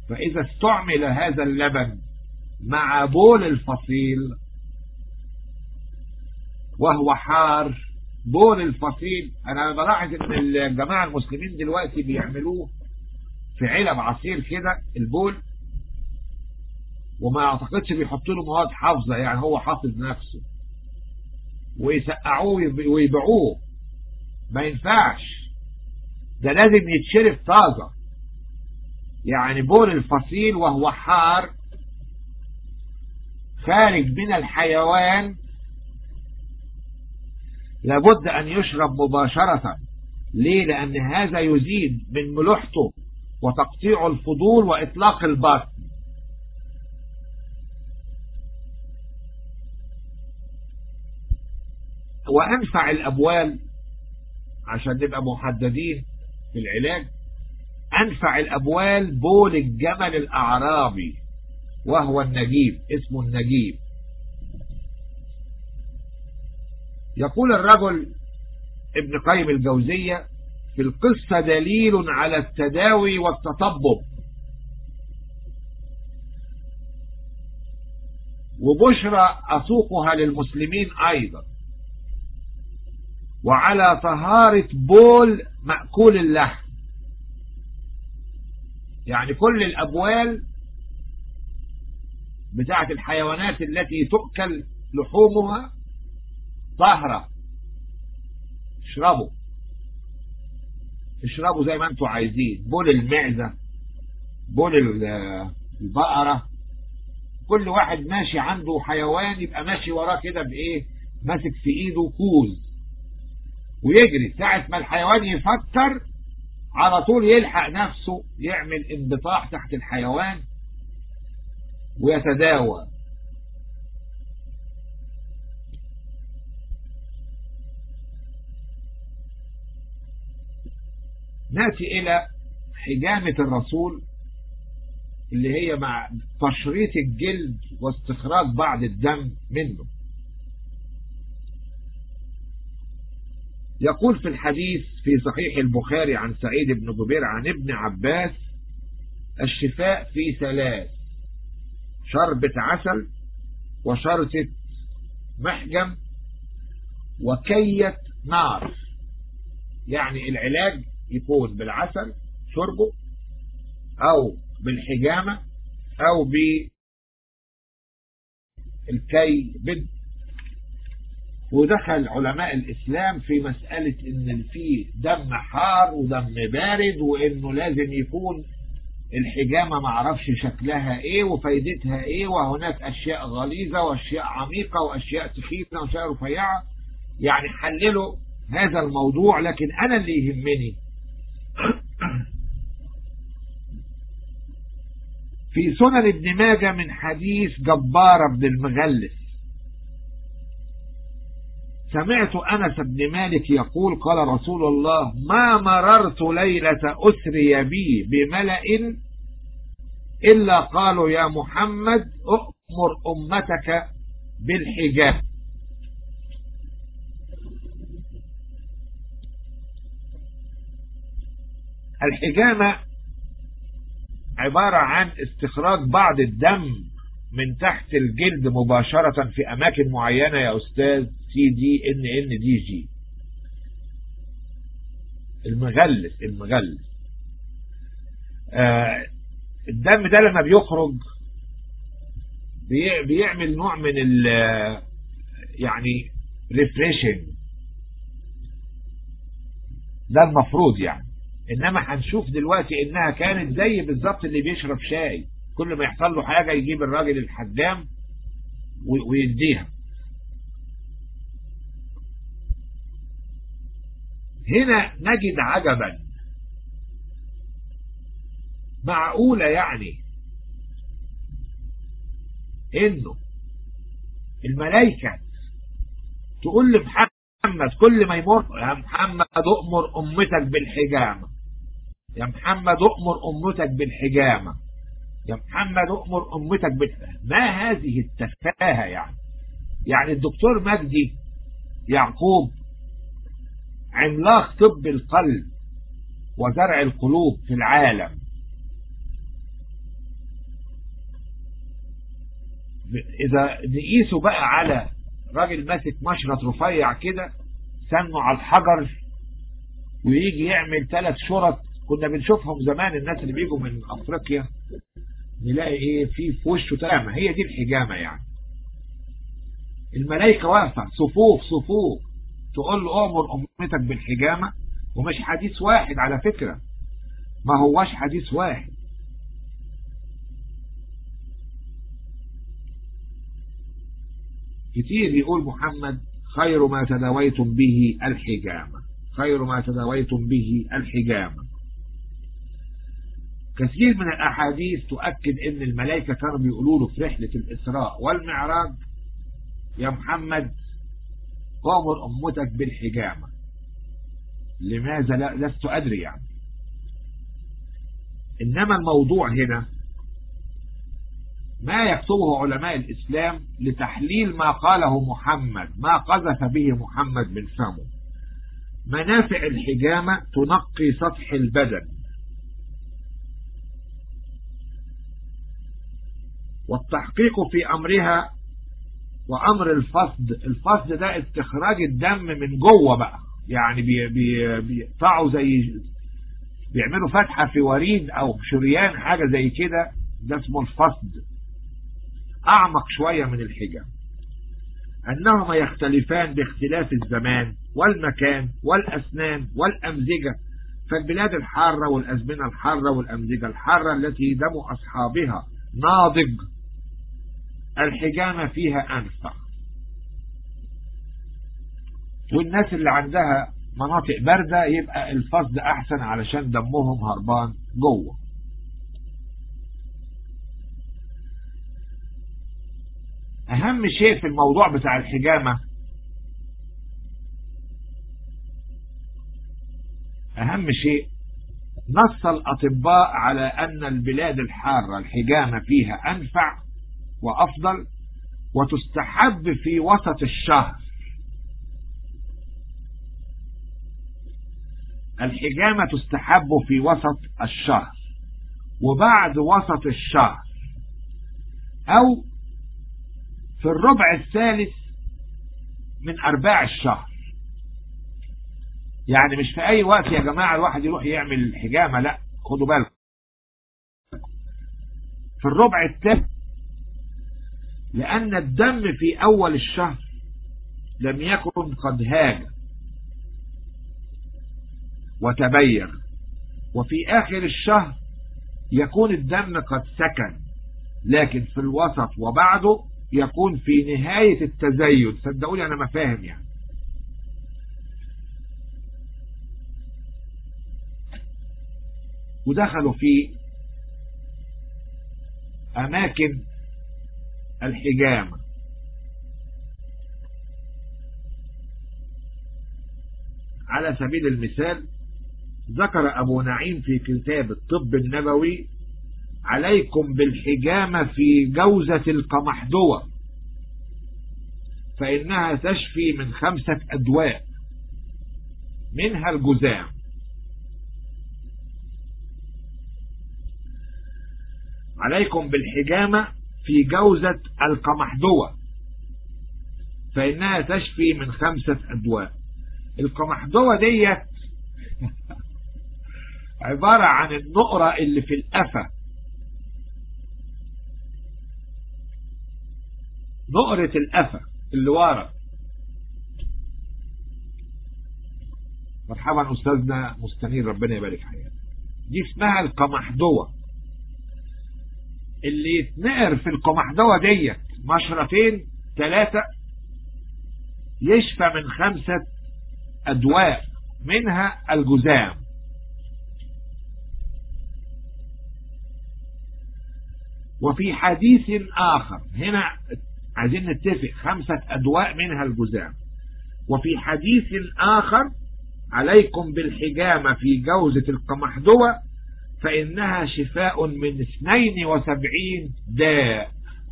فإذا استعمل هذا اللبن مع بول الفصيل وهو حار بول الفصيل انا بلاحظ ان الجماعة المسلمين دلوقتي بيعملوه في علب عصير كده البول وما اعتقدش بيحطوا له مواد حافظة يعني هو حافظ نفسه ويسقعوه ويبيعوه ما ينفعش ده لازم يتشرب طازة يعني بول الفصيل وهو حار خارج من الحيوان لابد أن يشرب مباشرة ليه لأن هذا يزيد من ملوحته وتقطيع الفضول وإطلاق البطن وأنفع الأبوال عشان نبقى محددين في العلاج أنفع الأبوال بول الجمل الأعرابي وهو النجيب اسمه النجيب يقول الرجل ابن قيم الجوزية في القصة دليل على التداوي والتطبب وبشرى أسوقها للمسلمين أيضا وعلى طهارة بول مأكول اللحم يعني كل الأبوال بتاعت الحيوانات التي تؤكل لحومها طهرة اشربوا اشربوا زي ما انتوا عايزين بول المعزة بول البقرة كل واحد ماشي عنده حيوان يبقى ماشي وراه كده بايه ماسك في ايده كوز ويجري ساعة ما الحيوان يفكر على طول يلحق نفسه يعمل انبطاح تحت الحيوان ويتداوى ناتي الى حجامة الرسول اللي هي مع تشريط الجلد واستخراج بعض الدم منه يقول في الحديث في صحيح البخاري عن سعيد بن جبير عن ابن عباس الشفاء في ثلاث شربة عسل وشرطة محجم وكية نار يعني العلاج يكون بالعسل شربه او بالحجامة او بالكي بد ودخل علماء الاسلام في مسألة ان في دم حار ودم بارد وانه لازم يكون الحجامة معرفش شكلها ايه وفايدتها ايه وهناك اشياء غليظة واشياء عميقة واشياء تخينة واشياء رفيعة يعني حللوا هذا الموضوع لكن انا اللي يهمني في سنن ابن ماجه من حديث جبار بن المغلس سمعت أنس بن مالك يقول قال رسول الله ما مررت ليلة أسري بي بملأ إلا قالوا يا محمد أؤمر أمتك بالحجاب الحجامة عبارة عن استخراج بعض الدم من تحت الجلد مباشرة في أماكن معينة يا أستاذ سي دي ان ان دي جي المغلس المغلس آه الدم ده لما بيخرج بي بيعمل نوع من ال يعني ريفريشنج ده المفروض يعني انما هنشوف دلوقتي انها كانت زي بالظبط اللي بيشرب شاي كل ما يحصل له حاجة يجيب الراجل الحجام ويديها هنا نجد عجبا معقولة يعني انه الملائكة تقول لمحمد كل ما يمر يا محمد اؤمر امتك بالحجامة يا محمد اؤمر امتك بالحجامة يا محمد اؤمر امتك بالحجامة ما هذه التفاهة يعني يعني الدكتور مجدي يعقوب عملاق طب القلب وزرع القلوب في العالم اذا نقيسه بقى على راجل ماسك مشرط رفيع كده سنه على الحجر ويجي يعمل ثلاث شرط كنا بنشوفهم زمان الناس اللي بيجوا من افريقيا نلاقي ايه في في وشه تلامة هي دي الحجامة يعني الملائكة واقفة صفوف صفوف تقول له امر امتك بالحجامة ومش حديث واحد على فكرة ما هواش حديث واحد كتير يقول محمد خير ما تداويتم به الحجامة خير ما تداويتم به الحجامة كثير من الأحاديث تؤكد أن الملائكة كانوا بيقولوا له في رحلة الإسراء والمعراج يا محمد أمر أمتك بالحجامة لماذا لا لست أدري يعني إنما الموضوع هنا ما يكتبه علماء الإسلام لتحليل ما قاله محمد ما قذف به محمد من فمه منافع الحجامة تنقي سطح البدن والتحقيق في أمرها وأمر الفصد الفصد ده استخراج الدم من جوه بقى يعني بيقطعوا زي بيعملوا فتحة في وريد أو شريان حاجة زي كده ده اسمه الفصد أعمق شوية من الحجام أنهما يختلفان باختلاف الزمان والمكان والأسنان والأمزجة فالبلاد الحارة والأزمنة الحارة والأمزجة الحارة التي دم أصحابها ناضج الحجامة فيها أنفع والناس اللي عندها مناطق باردة يبقى الفصد أحسن علشان دمهم هربان جوه أهم شيء في الموضوع بتاع الحجامة أهم شيء نص الأطباء على أن البلاد الحارة الحجامة فيها أنفع وأفضل وتستحب في وسط الشهر الحجامة تستحب في وسط الشهر وبعد وسط الشهر أو في الربع الثالث من أرباع الشهر يعني مش في أي وقت يا جماعة الواحد يروح يعمل حجامة لا خدوا بالكم في الربع الثالث لأن الدم في أول الشهر لم يكن قد هاج وتبين وفي آخر الشهر يكون الدم قد سكن لكن في الوسط وبعده يكون في نهاية التزيد صدقوني أنا ما فاهم يعني ودخلوا في أماكن الحجامة على سبيل المثال ذكر أبو نعيم في كتاب الطب النبوي عليكم بالحجامة في جوزة القمحدوة فإنها تشفي من خمسة أدواء منها الجزام عليكم بالحجامة في جوزة القمحدوة فإنها تشفي من خمسة أدواء القمحدوة ديت عبارة عن النقرة اللي في القفا نقرة القفا اللي ورا مرحبا أستاذنا مستنير ربنا يبارك حياتك دي اسمها القمحدوة اللي يتنقر في القمحدوة ديت مشرتين ثلاثة يشفى من خمسة أدواء منها الجزام وفي حديث آخر هنا عايزين نتفق خمسة أدواء منها الجزام وفي حديث آخر عليكم بالحجامة في جوزة القمحدوة فإنها شفاء من 72 داء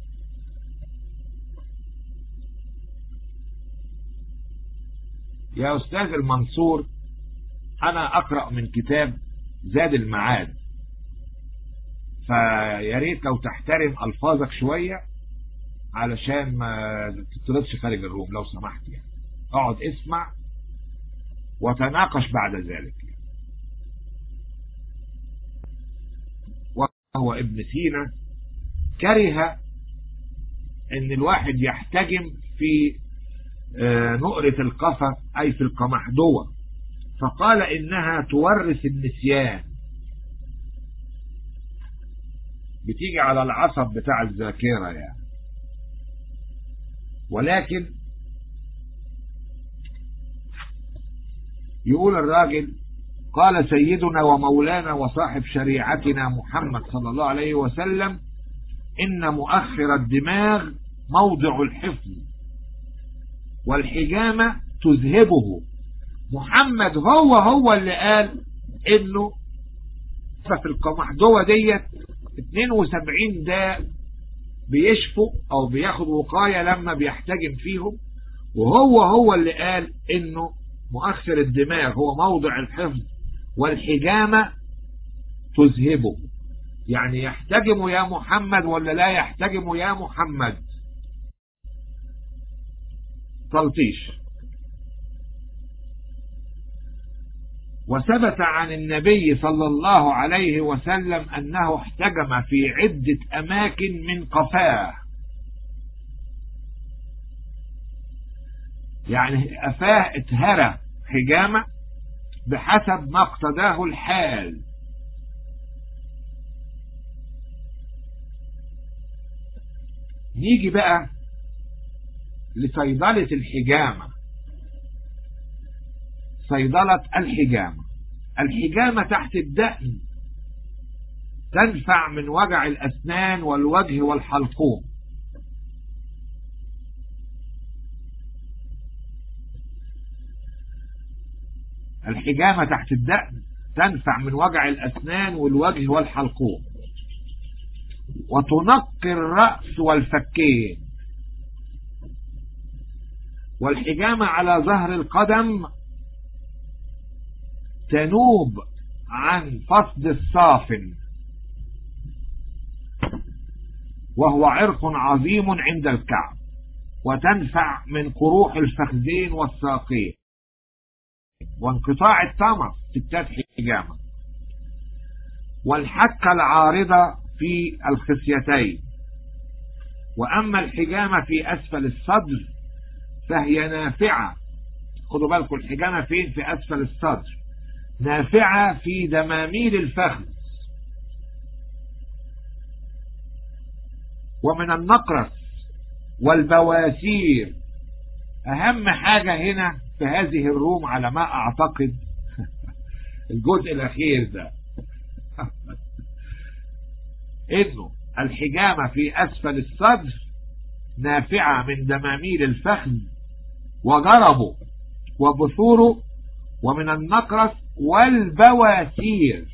يا أستاذ المنصور أنا أقرأ من كتاب زاد المعاد فياريت لو تحترم ألفاظك شوية علشان ما تطردش خارج الروم لو سمحت يعني اقعد اسمع وتناقش بعد ذلك يعني. وهو ابن سينا كره ان الواحد يحتجم في نقرة القفا اي في القمحدوة فقال انها تورث النسيان بتيجي على العصب بتاع الذاكرة يعني ولكن يقول الراجل قال سيدنا ومولانا وصاحب شريعتنا محمد صلى الله عليه وسلم إن مؤخر الدماغ موضع الحفظ والحجامة تذهبه محمد هو هو اللي قال انه في القمحدوة ديت 72 داء بيشفوا او بياخد وقاية لما بيحتجم فيهم وهو هو اللي قال انه مؤخر الدماغ هو موضع الحفظ والحجامة تذهبه يعني يحتجم يا محمد ولا لا يحتجم يا محمد تلطيش وثبت عن النبي صلى الله عليه وسلم أنه احتجم في عدة أماكن من قفاه يعني أفاه اتهرى حجامة بحسب ما اقتداه الحال نيجي بقى لصيدلة الحجامة صيدلة الحجامة الحجامة تحت الدقن تنفع من وجع الأسنان والوجه والحلقوم الحجامة تحت الدقن تنفع من وجع الأسنان والوجه والحلقوم وتنقي الرأس والفكين والحجامة على ظهر القدم تنوب عن فصد الصافن وهو عرق عظيم عند الكعب وتنفع من قروح الفخذين والساقين وانقطاع الطمس ستات حجامة والحكة العارضة في الخصيتين وأما الحجامة في أسفل الصدر فهي نافعة خدوا بالكم الحجامة فين في أسفل الصدر نافعة في دماميل الفخذ ومن النقرس والبواسير أهم حاجة هنا في هذه الروم على ما أعتقد الجزء الأخير ده إنه الحجامة في أسفل الصدر نافعة من دماميل الفخذ وجربه وبثوره ومن النقرس والبواسير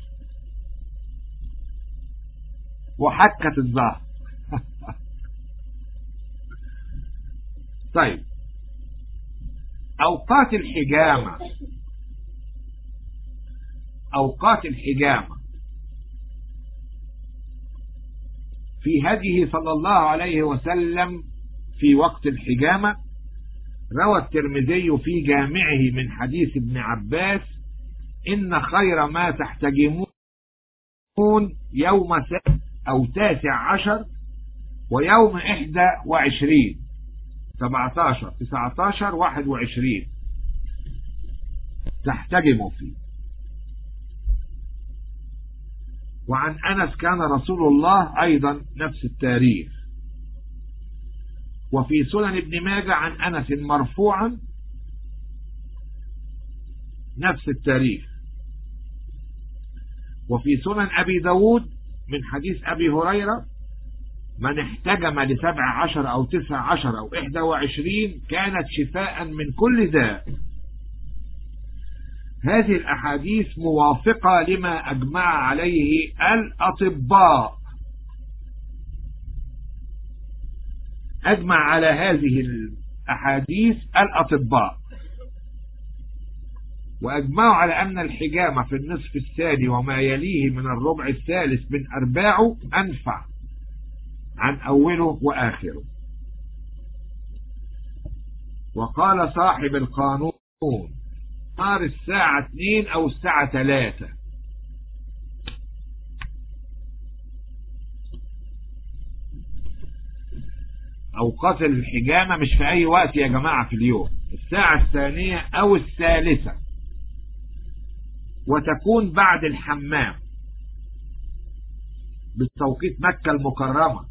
وحكة الظهر طيب أوقات الحجامة أوقات الحجامة في هديه صلى الله عليه وسلم في وقت الحجامة روى الترمذي في جامعه من حديث ابن عباس إن خير ما تحتجمون يوم سبت أو تاسع عشر ويوم إحدى وعشرين سبعتاشر تسعتاشر واحد وعشرين تحتجموا فيه وعن أنس كان رسول الله أيضا نفس التاريخ وفي سنن ابن ماجه عن أنس مرفوعا نفس التاريخ وفي سنن أبي داود من حديث أبي هريرة من احتجم لسبع عشر أو تسع عشر أو إحدى وعشرين كانت شفاء من كل داء هذه الأحاديث موافقة لما أجمع عليه الأطباء أجمع على هذه الأحاديث الأطباء وأجمعوا على أن الحجامة في النصف الثاني وما يليه من الربع الثالث من أرباعه أنفع عن أوله وآخره وقال صاحب القانون نار الساعة 2 أو الساعة 3 أوقات الحجامة مش في أي وقت يا جماعة في اليوم الساعة الثانية أو الثالثة وتكون بعد الحمام بتوقيت مكة المكرمة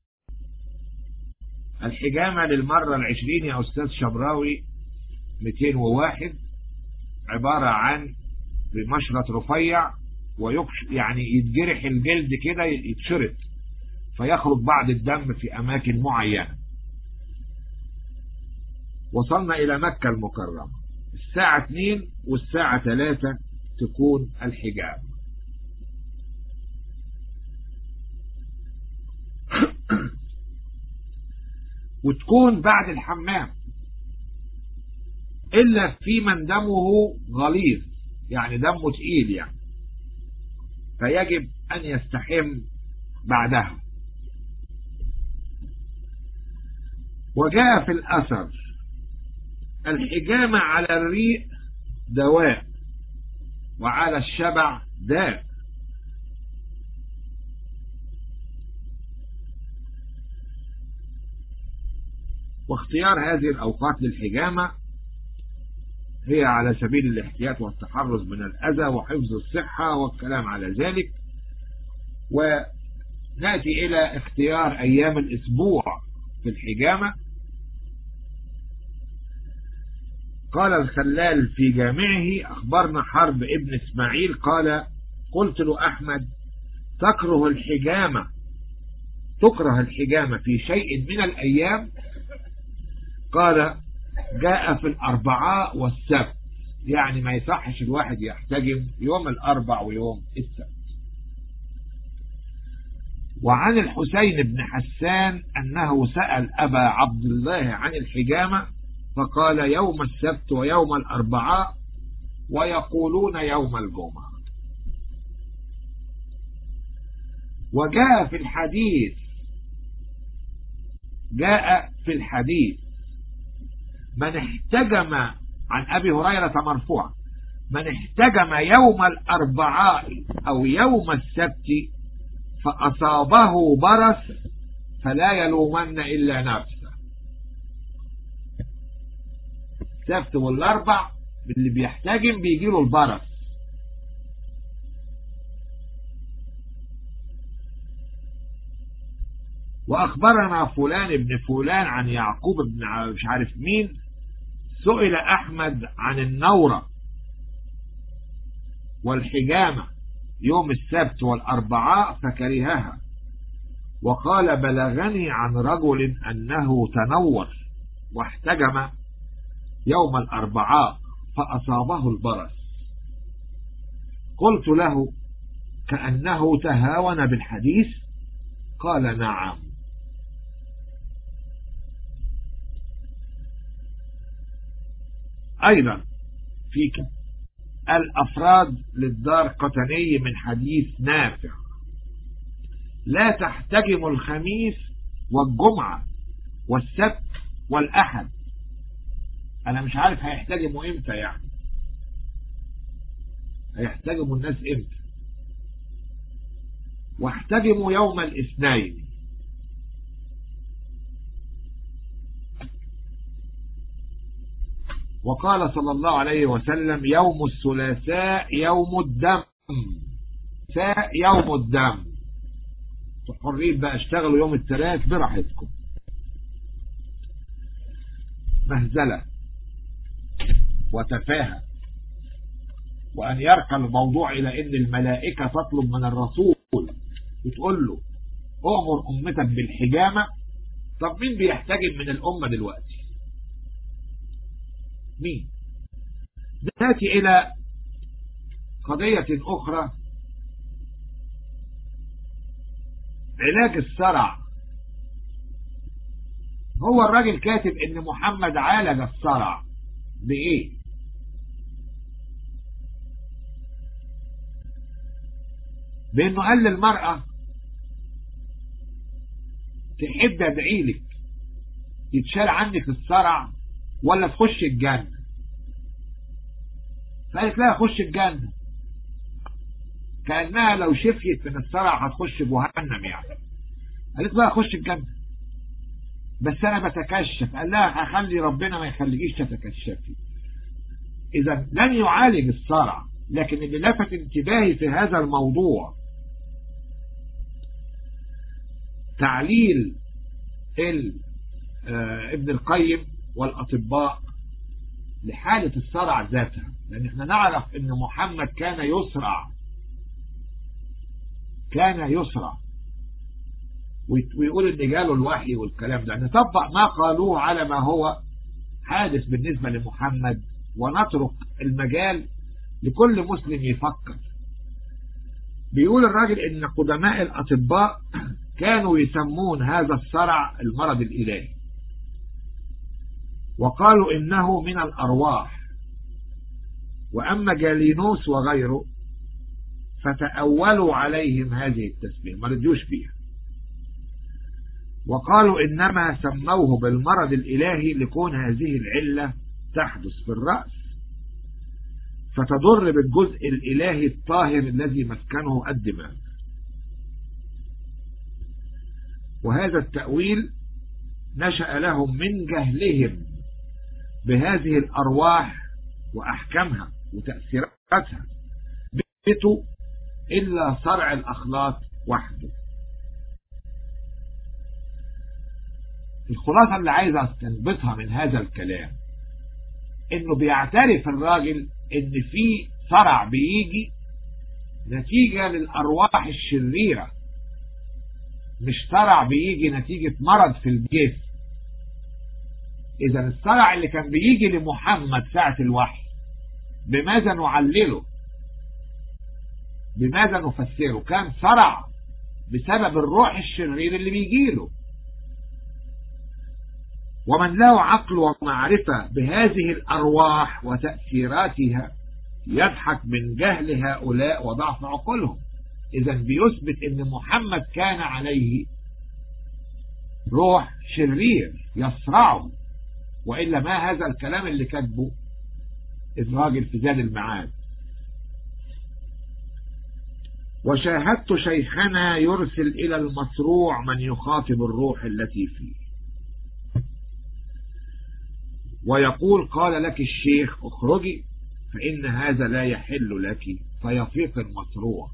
الحجامة للمرة العشرين يا أستاذ شبراوي 201 عبارة عن بمشرط رفيع ويكش يعني يتجرح الجلد كده يتشرط فيخرج بعض الدم في أماكن معينة وصلنا إلى مكة المكرمة الساعة 2 والساعة 3 تكون الحجاب وتكون بعد الحمام إلا في من دمه غليظ يعني دمه تقيل يعني فيجب أن يستحم بعدها وجاء في الأثر الحجامة على الريق دواء وعلى الشبع داء واختيار هذه الأوقات للحجامة هي على سبيل الاحتياط والتحرز من الأذى وحفظ الصحة والكلام على ذلك ونأتي إلى اختيار أيام الأسبوع في الحجامة قال الخلال في جامعه أخبرنا حرب ابن إسماعيل قال قلت له أحمد تكره الحجامة تكره الحجامة في شيء من الأيام قال جاء في الأربعاء والسبت يعني ما يصحش الواحد يحتجم يوم الأربع ويوم السبت وعن الحسين بن حسان أنه سأل أبا عبد الله عن الحجامة فقال يوم السبت ويوم الأربعاء ويقولون يوم الجمعة وجاء في الحديث جاء في الحديث من احتجم عن أبي هريرة مرفوعا من احتجم يوم الأربعاء أو يوم السبت فأصابه برس فلا يلومن إلا نفسه السبت والأربع اللي بيحتجم بيجيله البرس وأخبرنا فلان ابن فلان عن يعقوب بن مش عارف مين سئل أحمد عن النورة والحجامة يوم السبت والأربعاء فكرهها وقال بلغني عن رجل أنه تنور واحتجم يوم الأربعاء فأصابه البرس قلت له كأنه تهاون بالحديث قال نعم أيضا في الأفراد للدار قطني من حديث نافع لا تحتجم الخميس والجمعة والسبت والأحد أنا مش عارف هيحتجموا إمتى يعني هيحتجموا الناس إمتى واحتجموا يوم الاثنين وقال صلى الله عليه وسلم يوم الثلاثاء يوم الدم ثاء يوم الدم حرين بقى اشتغلوا يوم الثلاث براحتكم مهزلة وتفاهة وأن يرقى الموضوع إلى أن الملائكة تطلب من الرسول وتقول له أمر أمتك بالحجامة طب مين بيحتجم من الأمة دلوقتي مين نأتي إلى قضية أخرى علاج الصرع هو الراجل كاتب ان محمد عالج الصرع بايه بانه قال للمرأة تحب ادعي لك يتشال عنك الصرع ولا تخش الجنة فقالت لا خش الجنة كأنها لو شفيت من الصرع هتخش جهنم يعني قالت بقى خش الجنة بس انا بتكشف قال لها هخلي ربنا ما يخليكيش تتكشفي اذا لن يعالج الصرع لكن اللي لفت انتباهي في هذا الموضوع تعليل ابن القيم والاطباء لحالة الصرع ذاتها لان احنا نعرف ان محمد كان يسرع كان يسرع ويقول ان جاله الوحي والكلام ده نطبق ما قالوه على ما هو حادث بالنسبة لمحمد ونترك المجال لكل مسلم يفكر بيقول الراجل ان قدماء الاطباء كانوا يسمون هذا الصرع المرض الالهي وقالوا انه من الارواح واما جالينوس وغيره فتأولوا عليهم هذه التسمية ما ردوش بيها وقالوا إنما سموه بالمرض الإلهي لكون هذه العلة تحدث في الرأس فتضر بالجزء الإلهي الطاهر الذي مسكنه الدماغ وهذا التأويل نشأ لهم من جهلهم بهذه الأرواح وأحكامها وتأثيراتها بيتوا إلا صرع الأخلاق وحده الخلاصة اللي عايز استنبطها من هذا الكلام انه بيعترف الراجل ان في صرع بيجي نتيجة للأرواح الشريرة مش صرع بيجي نتيجة مرض في الجسم إذا الصرع اللي كان بيجي لمحمد ساعة الوحي بماذا نعلله بماذا نفسره كان صرع بسبب الروح الشرير اللي بيجيله ومن له عقل ومعرفة بهذه الأرواح وتأثيراتها يضحك من جهل هؤلاء وضعف عقولهم إذا بيثبت أن محمد كان عليه روح شرير يصرعه وإلا ما هذا الكلام اللي كاتبه الراجل في زاد المعاد وشاهدت شيخنا يرسل إلى المصروع من يخاطب الروح التي فيه ويقول قال لك الشيخ اخرجي فإن هذا لا يحل لك فيفيق المصروع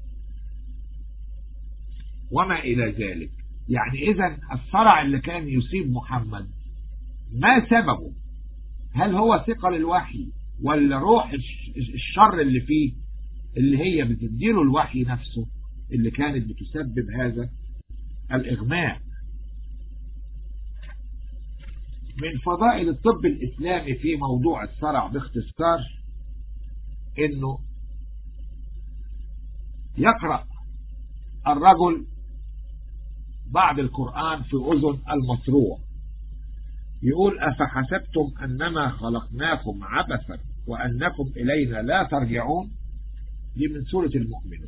وما إلى ذلك يعني إذا الصرع اللي كان يصيب محمد ما سببه هل هو ثقل الوحي ولا روح الشر اللي فيه اللي هي بتديله الوحي نفسه اللي كانت بتسبب هذا الإغماء من فضائل الطب الإسلامي في موضوع الصرع باختصار انه يقرأ الرجل بعد القرآن في أذن المصروع يقول أفحسبتم أنما خلقناكم عبثا وأنكم إلينا لا ترجعون دي من سورة المؤمنون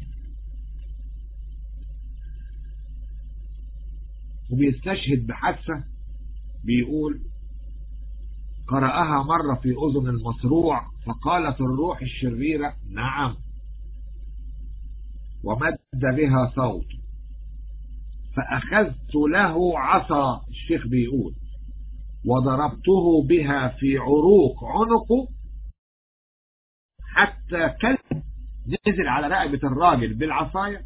وبيستشهد بحادثة بيقول قرأها مرة في أذن المصروع فقالت الروح الشريرة نعم ومد بها صوت فأخذت له عصا الشيخ بيقول وضربته بها في عروق عنقه حتى كلب نزل على رقبة الراجل بالعصاية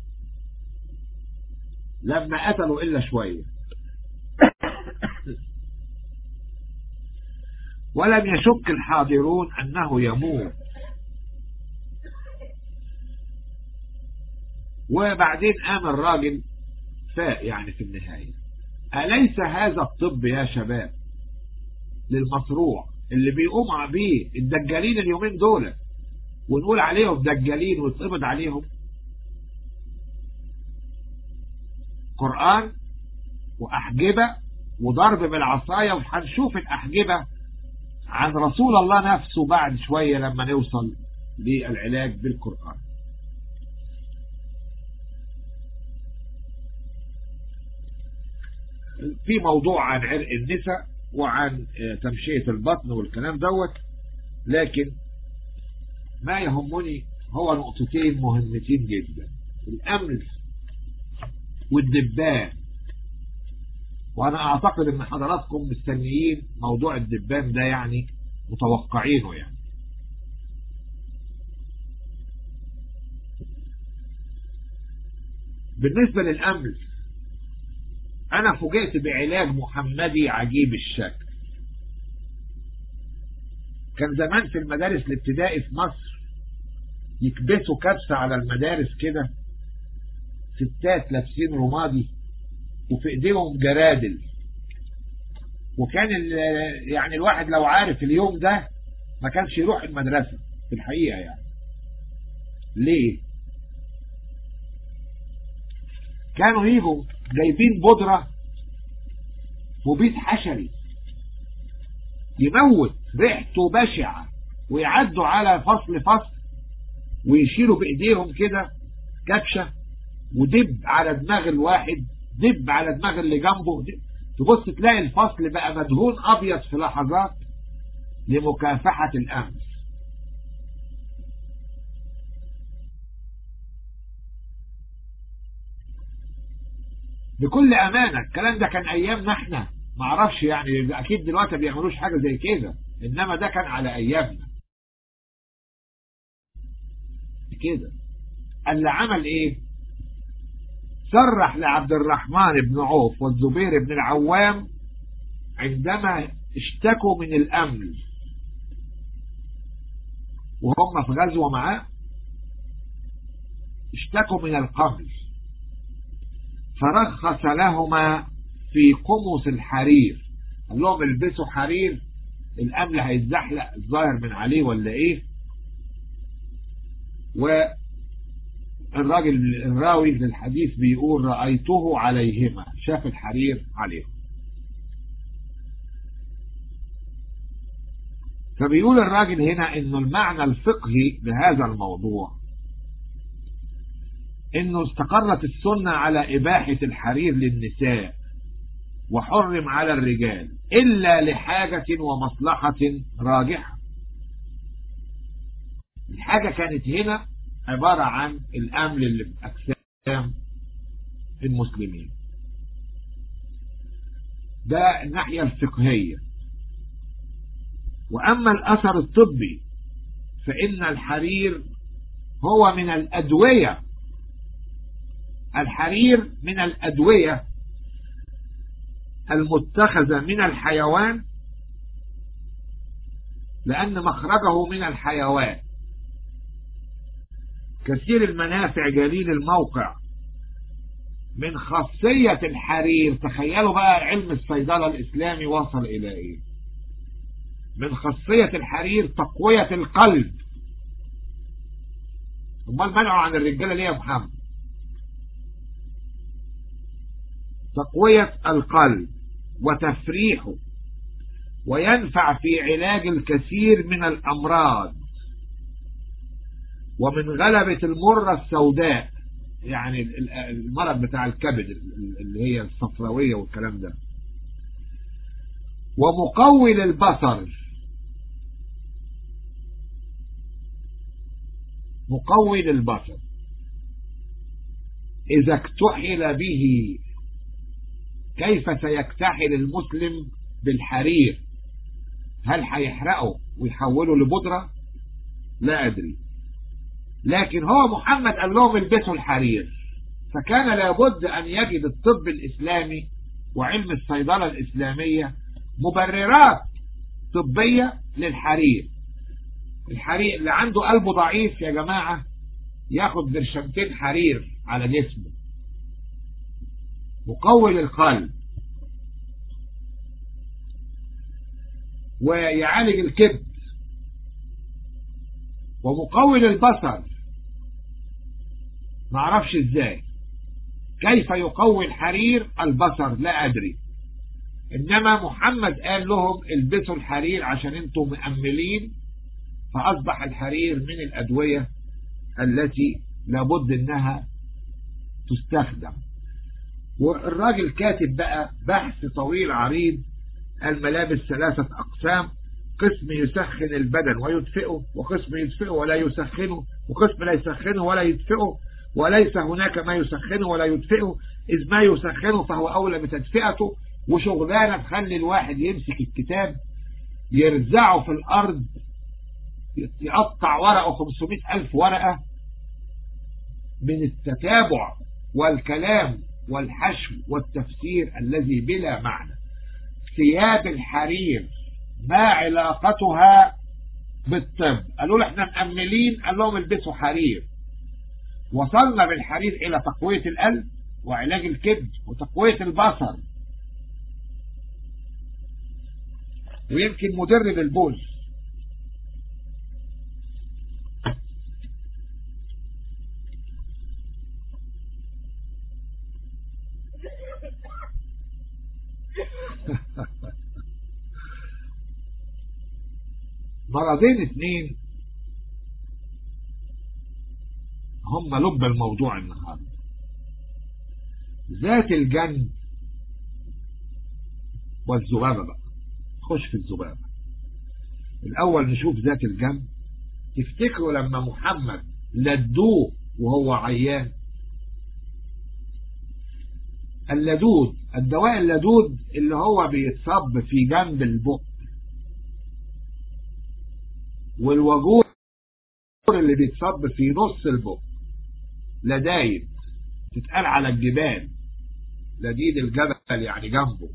لما قتلوا إلا شوية ولم يشك الحاضرون أنه يموت وبعدين قام الراجل فاق يعني في النهاية أليس هذا الطب يا شباب للمصروع اللي بيقوم بيه الدجالين اليومين دول ونقول عليهم دجالين ويتقبض عليهم قرآن وأحجبة وضرب بالعصاية وهنشوف الأحجبة عن رسول الله نفسه بعد شوية لما نوصل للعلاج بالقرآن في موضوع عن عرق النساء وعن تمشية البطن والكلام دوت لكن ما يهمني هو نقطتين مهمتين جدا الأمن والدبان وأنا أعتقد أن حضراتكم مستنيين موضوع الدبان ده يعني متوقعينه يعني بالنسبة للأمن أنا فوجئت بعلاج محمدي عجيب الشكل كان زمان في المدارس الابتدائي في مصر يكبسوا كبسة على المدارس كده ستات لابسين رمادي وفي ايديهم جرادل وكان يعني الواحد لو عارف اليوم ده ما كانش يروح المدرسة في الحقيقة يعني ليه كانوا يجوا جايبين بودرة مبيد حشري يموت ريحته بشعة ويعدوا على فصل فصل ويشيلوا بايديهم كده كبشة ودب على دماغ الواحد دب على دماغ اللي جنبه دب. تبص تلاقي الفصل بقى مدهون ابيض في لحظات لمكافحة الامن بكل امانة الكلام ده كان ايامنا احنا ما اعرفش يعني اكيد دلوقتي بيعملوش حاجة زي كده انما ده كان على ايامنا كده اللي عمل ايه صرح لعبد الرحمن بن عوف والزبير بن العوام عندما اشتكوا من الامن وهم في غزوة معاه اشتكوا من القمل فرخص لهما في قمص الحرير قال لهم البسوا حرير الامل هيتزحلق الظاهر من عليه ولا ايه والراجل الراوي للحديث بيقول رأيته عليهما شاف الحرير عليهم فبيقول الراجل هنا انه المعنى الفقهي لهذا الموضوع انه استقرت السنة على اباحة الحرير للنساء وحرم على الرجال الا لحاجة ومصلحة راجحة الحاجة كانت هنا عبارة عن الامن اللي في اجسام المسلمين ده الناحية الفقهية واما الاثر الطبي فان الحرير هو من الادوية الحرير من الادوية المتخذة من الحيوان لان مخرجه من الحيوان كثير المنافع جليل الموقع من خاصية الحرير تخيلوا بقى علم الصيدلة الإسلامي وصل إلى إيه من خاصية الحرير تقوية القلب امال منعوا عن الرجالة ليه يا محمد تقوية القلب وتفريحه وينفع في علاج الكثير من الأمراض ومن غلبة المرة السوداء يعني المرض بتاع الكبد اللي هي الصفراوية والكلام ده ومقوي للبصر مقوي للبصر إذا اكتحل به كيف سيكتحل المسلم بالحرير هل هيحرقه ويحوله لبودرة لا أدري لكن هو محمد قال لهم البسوا الحرير فكان لابد أن يجد الطب الإسلامي وعلم الصيدلة الإسلامية مبررات طبية للحرير الحرير اللي عنده قلبه ضعيف يا جماعة ياخد برشمتين حرير على جسمه مقوي للقلب ويعالج الكبد ومقوي للبصر معرفش ازاي كيف يقوي الحرير البصر لا ادري انما محمد قال لهم البسوا الحرير عشان انتم مأملين فاصبح الحرير من الادوية التي لابد انها تستخدم والراجل كاتب بقى بحث طويل عريض الملابس ثلاثة أقسام قسم يسخن البدن ويدفئه وقسم يدفئه ولا يسخنه وقسم لا يسخنه ولا يدفئه وليس هناك ما يسخنه ولا يدفئه إذ ما يسخنه فهو أولى بتدفئته وشغلانة تخلي الواحد يمسك الكتاب يرزعه في الأرض يقطع ورقه 500 ألف ورقة من التتابع والكلام والحشو والتفسير الذي بلا معنى ثياب الحرير ما علاقتها بالطب قالوا له احنا مأملين قال لهم البسوا حرير وصلنا بالحرير الى تقوية القلب وعلاج الكبد وتقوية البصر ويمكن مدرب البوز مرضين اثنين هم لب الموضوع النهارده ذات الجنب والذبابة بقى خش في الذبابة الأول نشوف ذات الجنب تفتكروا لما محمد لدوه وهو عيان اللدود الدواء اللدود اللي هو بيتصب في جنب البق والوجور اللي بيتصب في نص البق لدايد تتقال على الجبال لديد الجبل يعني جنبه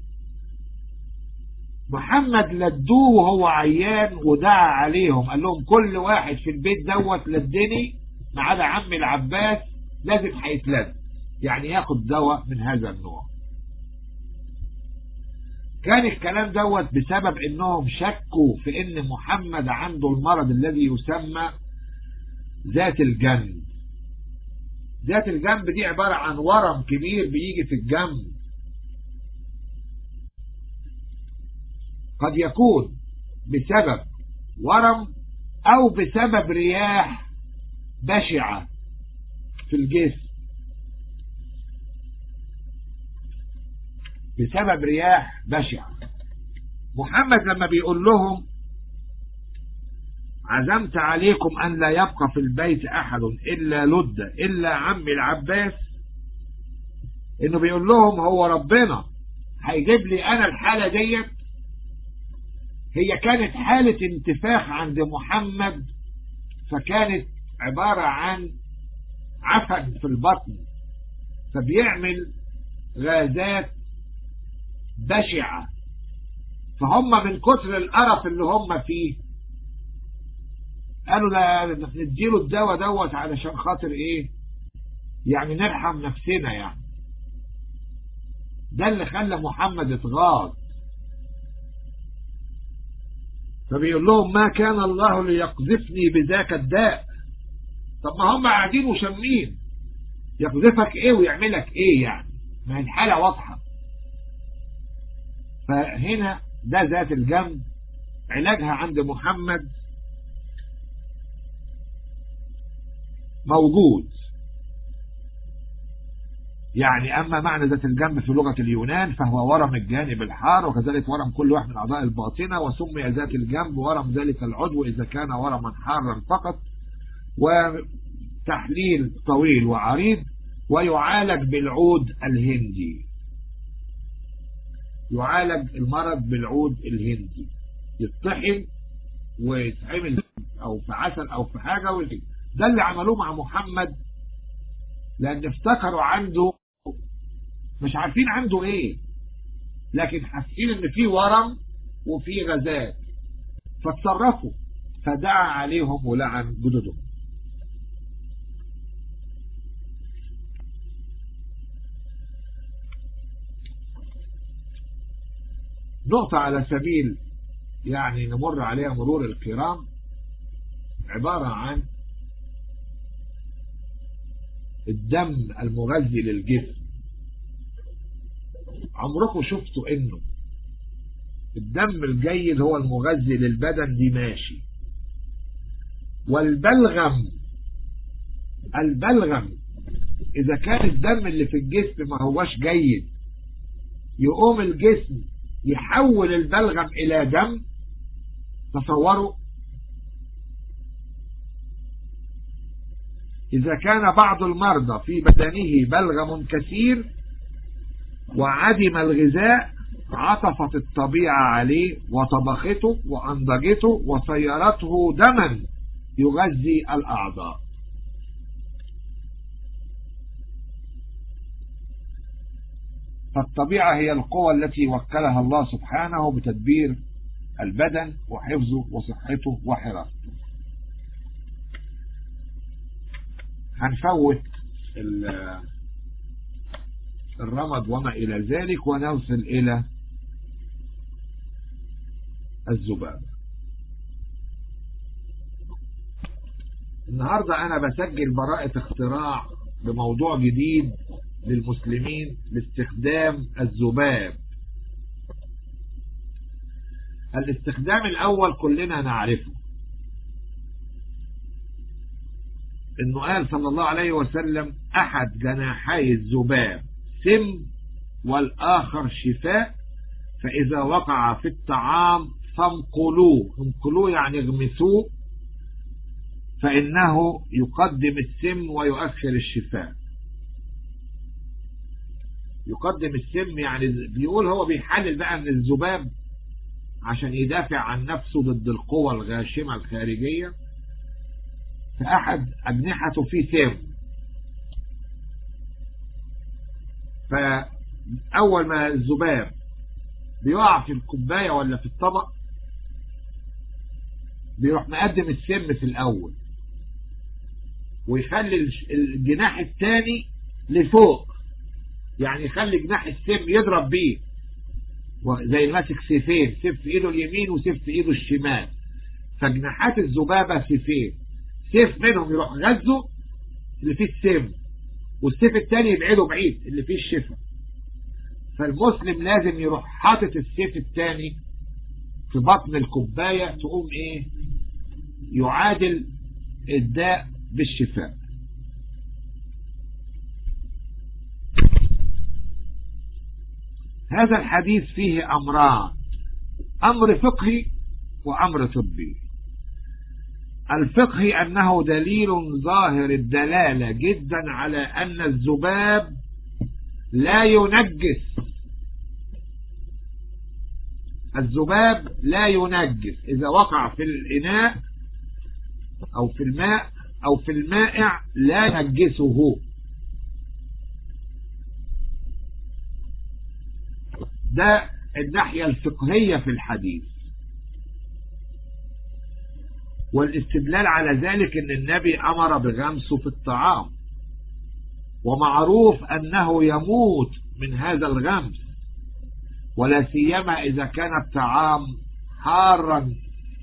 محمد لدوه وهو عيان ودعا عليهم قال لهم كل واحد في البيت دوت لدني ما عدا عمي العباس لازم هيتلد يعني ياخد دواء من هذا النوع كان الكلام دوت بسبب انهم شكوا في ان محمد عنده المرض الذي يسمى ذات الجنب ذات الجنب دي عبارة عن ورم كبير بيجي في الجنب قد يكون بسبب ورم او بسبب رياح بشعة في الجسم بسبب رياح بشعة محمد لما بيقول لهم عزمت عليكم أن لا يبقى في البيت أحد إلا لد إلا عمي العباس إنه بيقول لهم هو ربنا هيجيب لي أنا الحالة ديت هي كانت حالة انتفاخ عند محمد فكانت عبارة عن عفن في البطن فبيعمل غازات بشعة فهم من كتر القرف اللي هم فيه قالوا لا نديله الدواء دوت علشان خاطر ايه يعني نرحم نفسنا يعني ده اللي خلى محمد اتغاظ فبيقول لهم ما كان الله ليقذفني بذاك الداء طب ما هم قاعدين وشامين يقذفك ايه ويعملك ايه يعني ما هي الحالة واضحة فهنا ده ذات الجنب علاجها عند محمد موجود يعني أما معنى ذات الجنب في لغة اليونان فهو ورم الجانب الحار وكذلك ورم كل واحد من أعضاء الباطنة وسمي ذات الجنب ورم ذلك العضو إذا كان ورما حارا فقط وتحليل طويل وعريض ويعالج بالعود الهندي يعالج المرض بالعود الهندي يطحن ويتعمل او في عسل او في حاجة ويتعمل. ده اللي عملوه مع محمد لان افتكروا عنده مش عارفين عنده ايه لكن حاسين ان في ورم وفي غازات فاتصرفوا فدعا عليهم ولعن جدودهم نقطة على سبيل يعني نمر عليها مرور الكرام عبارة عن الدم المغذي للجسم عمركم شفتوا انه الدم الجيد هو المغذي للبدن دي ماشي والبلغم البلغم اذا كان الدم اللي في الجسم ما هوش جيد يقوم الجسم يحول البلغم إلى دم تصوروا إذا كان بعض المرضى في بدنه بلغم كثير وعدم الغذاء عطفت الطبيعة عليه وطبخته وأنضجته وصيرته دما يغذي الأعضاء فالطبيعة هي القوى التي وكلها الله سبحانه بتدبير البدن وحفظه وصحته وحراسته هنفوت الرمد وما إلى ذلك ونوصل إلى الذبابة النهاردة أنا بسجل براءة اختراع بموضوع جديد للمسلمين لاستخدام الذباب الاستخدام الأول كلنا نعرفه انه قال صلى الله عليه وسلم احد جناحي الذباب سم والاخر شفاء فاذا وقع في الطعام فانقلوه انقلوه يعني اغمسوه فانه يقدم السم ويؤخر الشفاء يقدم السم يعني بيقول هو بيحلل بقى من الذباب عشان يدافع عن نفسه ضد القوى الغاشمة الخارجية فأحد أجنحته فيه سم فأول ما الذباب بيقع في الكوباية ولا في الطبق بيروح مقدم السم في الأول ويخلي الجناح الثاني لفوق يعني يخلي جناح السيف يضرب بيه زي ماسك سيفين سيف في ايده اليمين وسيف في ايده الشمال فجناحات الذبابة سيفين سيف منهم يروح غزه اللي فيه السم والسيف التاني يبعده بعيد اللي فيه الشفا فالمسلم لازم يروح حاطط السيف التاني في بطن الكوباية تقوم ايه يعادل الداء بالشفاء هذا الحديث فيه أمران أمر فقهي وأمر طبي الفقهي أنه دليل ظاهر الدلالة جدا على أن الذباب لا ينجس الذباب لا ينجس إذا وقع في الإناء أو في الماء أو في المائع لا ينجسه ده الناحية الفقهية في الحديث والاستدلال على ذلك ان النبي امر بغمسه في الطعام ومعروف انه يموت من هذا الغمس ولا سيما اذا كان الطعام حارا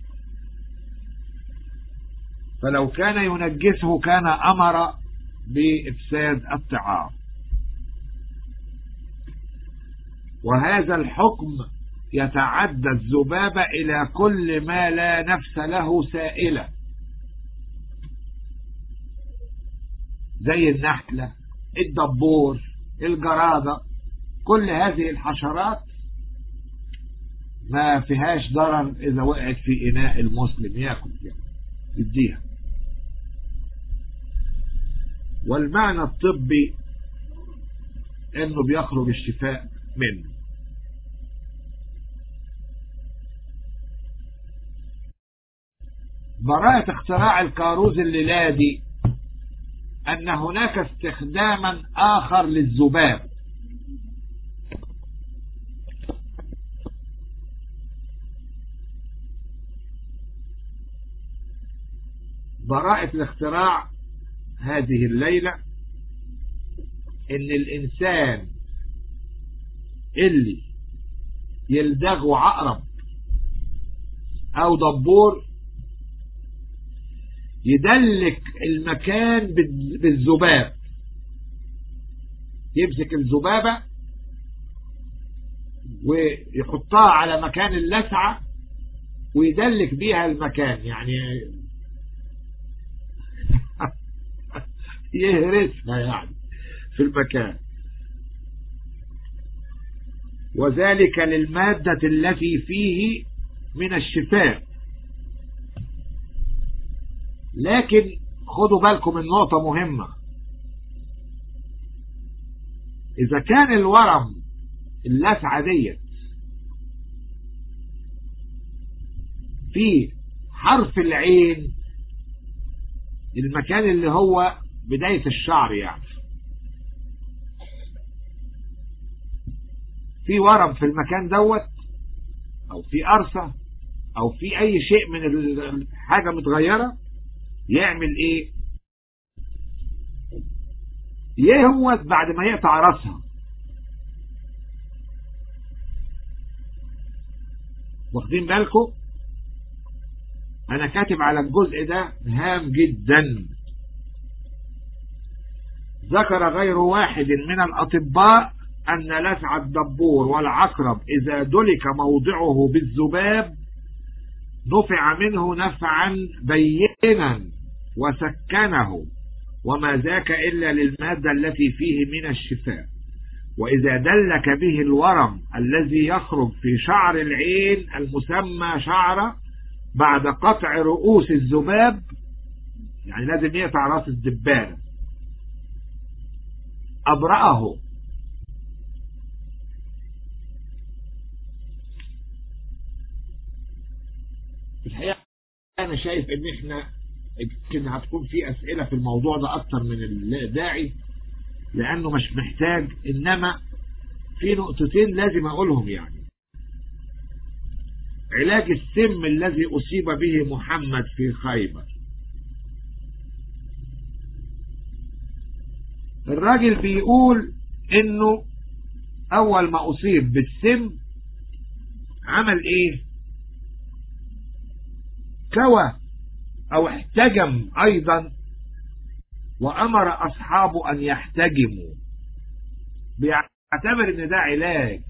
فلو كان ينجسه كان امر بافساد الطعام وهذا الحكم يتعدى الذبابة إلى كل ما لا نفس له سائلة زي النحلة الدبور الجرادة كل هذه الحشرات ما فيهاش ضرر إذا وقعت في إناء المسلم يأكل يعني يديها والمعنى الطبي انه بيخرج الشفاء منه براءة اختراع الكاروز الليلادي أن هناك استخداما آخر للذباب براءة الاختراع هذه الليلة ان الانسان اللي يلدغه عقرب او دبور يدلك المكان بالذباب يمسك الذبابة ويحطها على مكان اللسعة ويدلك بيها المكان يعني يهرسها يعني في المكان وذلك للمادة التي فيه من الشفاء لكن خدوا بالكم من نقطة مهمة إذا كان الورم اللسعة ديت في حرف العين المكان اللي هو بداية الشعر يعني في ورم في المكان دوت او في قرصة او في اي شيء من الحاجة متغيرة يعمل ايه يهوت بعد ما يقطع راسها واخدين بالكم انا كاتب على الجزء ده هام جدا ذكر غير واحد من الاطباء ان لسع الدبور والعقرب اذا دلك موضعه بالذباب نفع منه نفعا بينا وسكنه وما ذاك إلا للمادة التي فيه من الشفاء وإذا دلك به الورم الذي يخرج في شعر العين المسمى شعرة بعد قطع رؤوس الذباب يعني لازم يقطع راس الدبانة أبرأه الحقيقة أنا شايف إن إحنا يمكن هتكون في أسئلة في الموضوع ده أكتر من الداعي لأنه مش محتاج إنما في نقطتين لازم أقولهم يعني علاج السم الذي أصيب به محمد في خيبر الراجل بيقول إنه أول ما أصيب بالسم عمل إيه كوى او احتجم ايضا وامر اصحابه ان يحتجموا بيعتبر ان ده علاج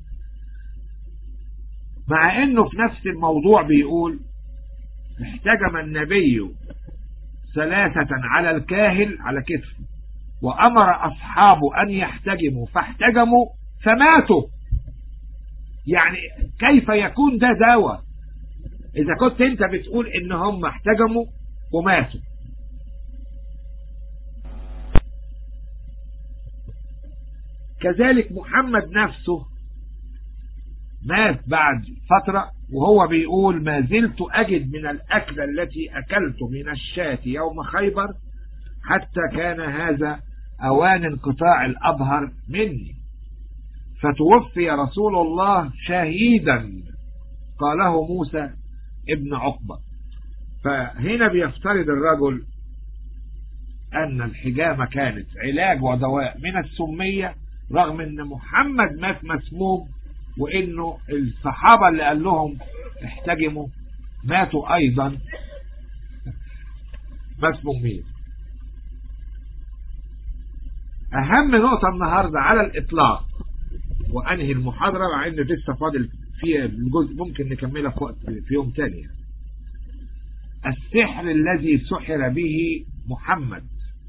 مع انه في نفس الموضوع بيقول احتجم النبي ثلاثة على الكاهل على كتفه وامر اصحابه ان يحتجموا فاحتجموا فماتوا يعني كيف يكون ده دواء إذا كنت أنت بتقول إن هم احتجموا وماتوا كذلك محمد نفسه مات بعد فترة وهو بيقول ما زلت أجد من الأكلة التي أكلت من الشاة يوم خيبر حتى كان هذا أوان انقطاع الأبهر مني فتوفي رسول الله شهيدا قاله موسى ابن عقبة فهنا بيفترض الرجل أن الحجامة كانت علاج ودواء من السمية رغم أن محمد مات مسموم وأنه الصحابة اللي قال لهم احتجموا ماتوا أيضا مسمومين أهم نقطة النهاردة على الإطلاق وأنهي المحاضرة مع أن لسه فاضل فيها الجزء ممكن نكملها في وقت في يوم تاني السحر الذي سحر به محمد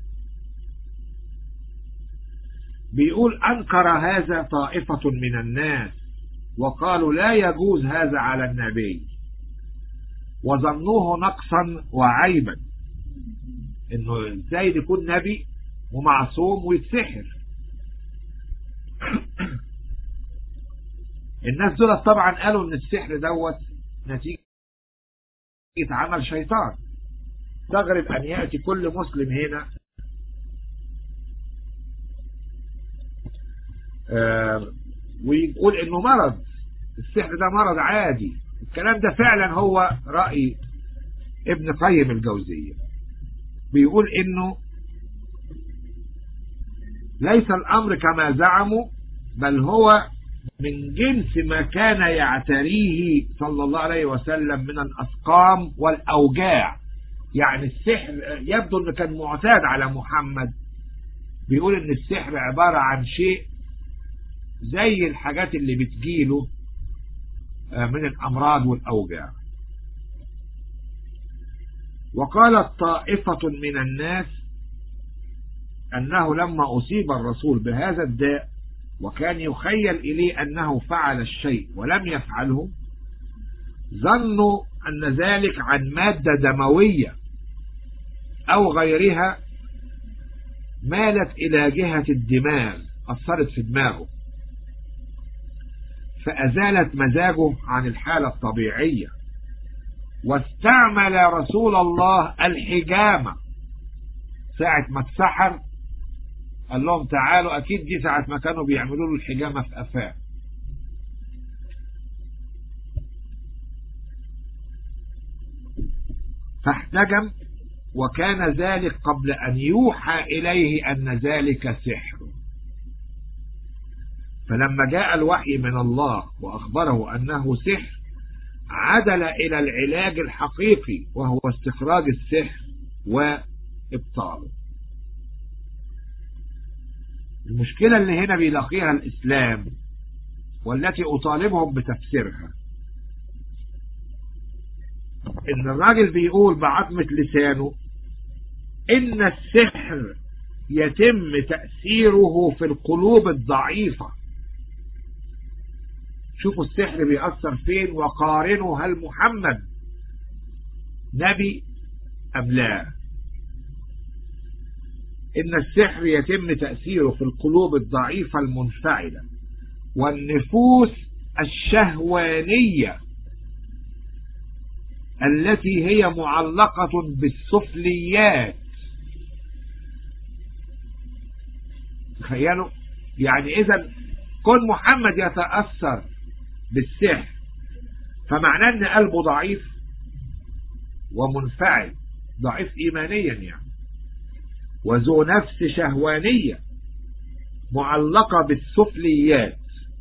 بيقول أنكر هذا طائفة من الناس وقالوا لا يجوز هذا على النبي وظنوه نقصا وعيبا انه ازاي يكون نبي ومعصوم ويتسحر الناس دول طبعا قالوا ان السحر دوت نتيجة عمل شيطان تغرب ان يأتي كل مسلم هنا آه ويقول انه مرض السحر ده مرض عادي الكلام ده فعلا هو رأي ابن قيم الجوزية بيقول انه ليس الامر كما زعموا بل هو من جنس ما كان يعتريه صلى الله عليه وسلم من الأسقام والأوجاع يعني السحر يبدو أنه كان معتاد على محمد بيقول أن السحر عبارة عن شيء زي الحاجات اللي بتجيله من الأمراض والأوجاع وقالت طائفة من الناس أنه لما أصيب الرسول بهذا الداء وكان يخيل إليه أنه فعل الشيء ولم يفعله ظنوا أن ذلك عن مادة دموية أو غيرها مالت إلى جهة الدماغ أثرت في دماغه فأزالت مزاجه عن الحالة الطبيعية واستعمل رسول الله الحجامة ساعة ما اتسحر قال لهم تعالوا أكيد دي ساعة ما كانوا بيعملوا له الحجامة في أفاه فاحتجم وكان ذلك قبل أن يوحى إليه أن ذلك سحر فلما جاء الوحي من الله وأخبره أنه سحر عدل إلى العلاج الحقيقي وهو استخراج السحر وإبطاله المشكلة اللي هنا بيلاقيها الإسلام والتي أطالبهم بتفسيرها إن الراجل بيقول بعظمة لسانه إن السحر يتم تأثيره في القلوب الضعيفة شوفوا السحر بيأثر فين وقارنوا هل محمد نبي أم لا إن السحر يتم تأثيره في القلوب الضعيفة المنفعلة والنفوس الشهوانية التي هي معلقة بالسفليات تخيلوا يعني إذا كون محمد يتأثر بالسحر فمعناه ان قلبه ضعيف ومنفعل ضعيف ايمانيا يعني وذو نفس شهوانية معلقة بالسفليات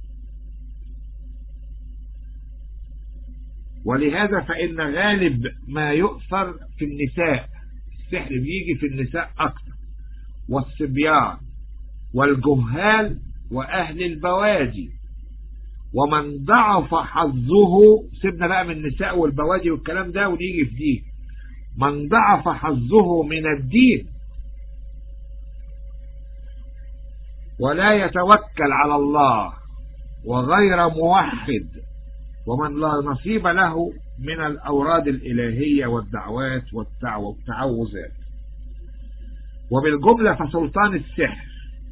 ولهذا فإن غالب ما يؤثر في النساء السحر بيجي في النساء أكثر والصبيان والجهال وأهل البوادي ومن ضعف حظه سيبنا بقى من النساء والبوادي والكلام ده ونيجي في دي من ضعف حظه من الدين ولا يتوكل على الله وغير موحد ومن لا نصيب له من الأوراد الإلهية والدعوات والتعوذات وبالجملة فسلطان السحر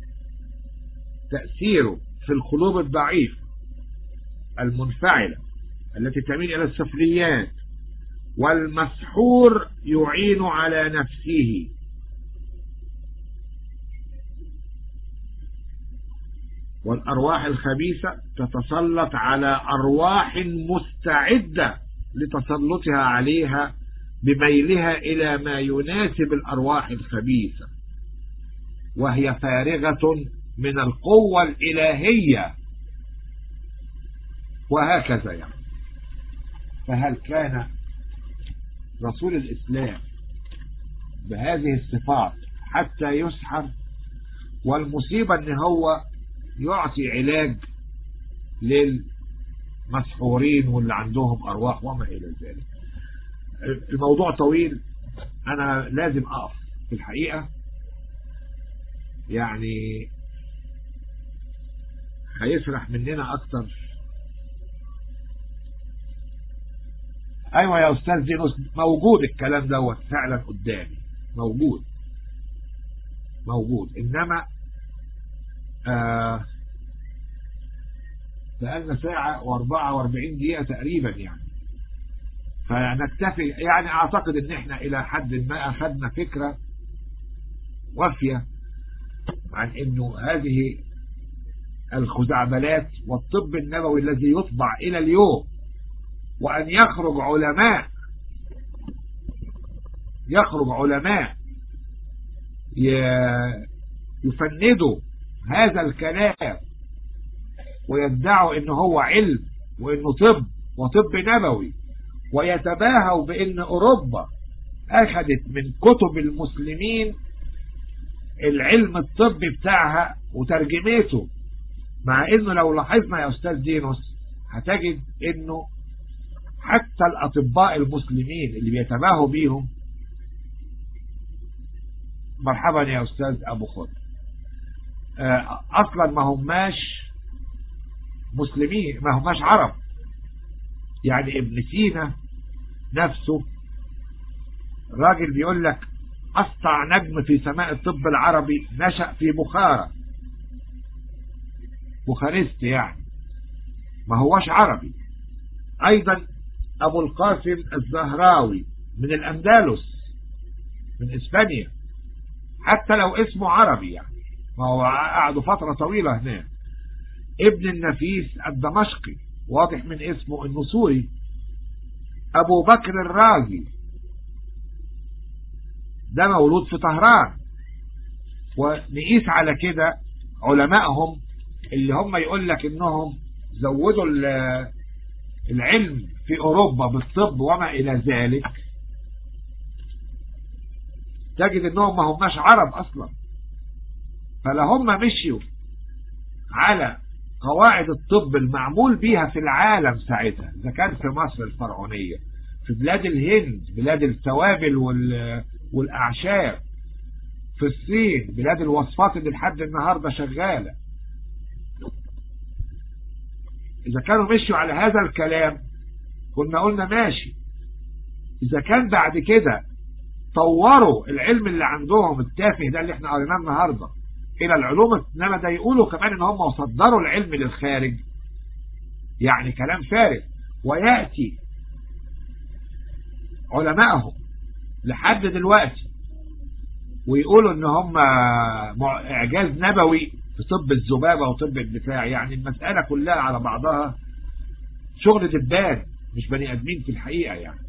تأثيره في القلوب الضعيفة المنفعلة التي تميل إلى السفليات والمسحور يعين على نفسه والأرواح الخبيثة تتسلط على أرواح مستعدة لتسلطها عليها بميلها إلى ما يناسب الأرواح الخبيثة وهي فارغة من القوة الإلهية وهكذا يعني فهل كان رسول الإسلام بهذه الصفات حتى يسحر والمصيبة ان هو يعطي علاج للمسحورين واللي عندهم أرواح وما إلى ذلك الموضوع طويل أنا لازم أقف في الحقيقة يعني هيسرح مننا أكتر ايوه يا استاذ دينوس موجود الكلام دوت فعلا قدامي موجود موجود انما آه بقالنا ساعة واربعة واربعين دقيقة تقريبا يعني فنكتفي يعني اعتقد ان احنا الى حد ما اخذنا فكرة وافية عن انه هذه الخزعبلات والطب النبوي الذي يطبع الى اليوم وأن يخرج علماء يخرج علماء يفندوا هذا الكلام ويدعوا انه هو علم وانه طب وطب نبوي ويتباهوا بان اوروبا اخذت من كتب المسلمين العلم الطبي بتاعها وترجمته مع انه لو لاحظنا يا استاذ دينوس هتجد انه حتى الأطباء المسلمين اللي بيتباهوا بيهم مرحبا يا أستاذ أبو خد اصلا ما هماش مسلمين ما هماش عرب يعني ابن سينا نفسه راجل بيقول لك أسطع نجم في سماء الطب العربي نشأ في بخارى بوخارست يعني ما هوش عربي أيضا أبو القاسم الزهراوي من الأندلس من إسبانيا حتى لو اسمه عربي يعني ما هو قعدوا فترة طويلة هناك ابن النفيس الدمشقي واضح من اسمه انه سوري ابو بكر الرازي ده مولود في طهران ونقيس على كده علمائهم اللي هم يقول لك انهم زودوا العلم في اوروبا بالطب وما الى ذلك تجد انهم ما هماش عرب اصلا فلا هم مشيوا على قواعد الطب المعمول بيها في العالم ساعتها اذا كان في مصر الفرعونية في بلاد الهند بلاد التوابل والاعشاب في الصين بلاد الوصفات اللي لحد النهاردة شغالة اذا كانوا مشوا على هذا الكلام كنا قلنا ماشي اذا كان بعد كده طوروا العلم اللي عندهم التافه ده اللي احنا قريناه النهارده الى العلوم انما ده يقولوا كمان ان هم صدروا العلم للخارج يعني كلام فارغ وياتي علمائهم لحد دلوقتي ويقولوا ان هم اعجاز نبوي في طب الذبابه وطب الدفاع يعني المساله كلها على بعضها شغل دبان مش بني ادمين في الحقيقه يعني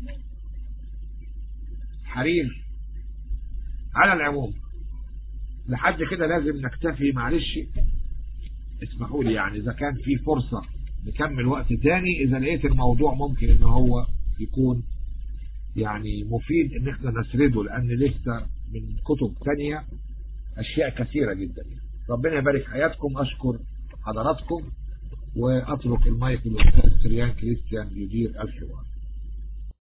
حرير على العموم لحد كده لازم نكتفي معلش اسمحوا لي يعني اذا كان في فرصة نكمل وقت تاني اذا لقيت الموضوع ممكن ان هو يكون يعني مفيد ان احنا نسرده لان لسه من كتب تانية اشياء كثيرة جدا ربنا يبارك حياتكم اشكر حضراتكم واترك المايك للاستاذ سريان كريستيان يدير الحوار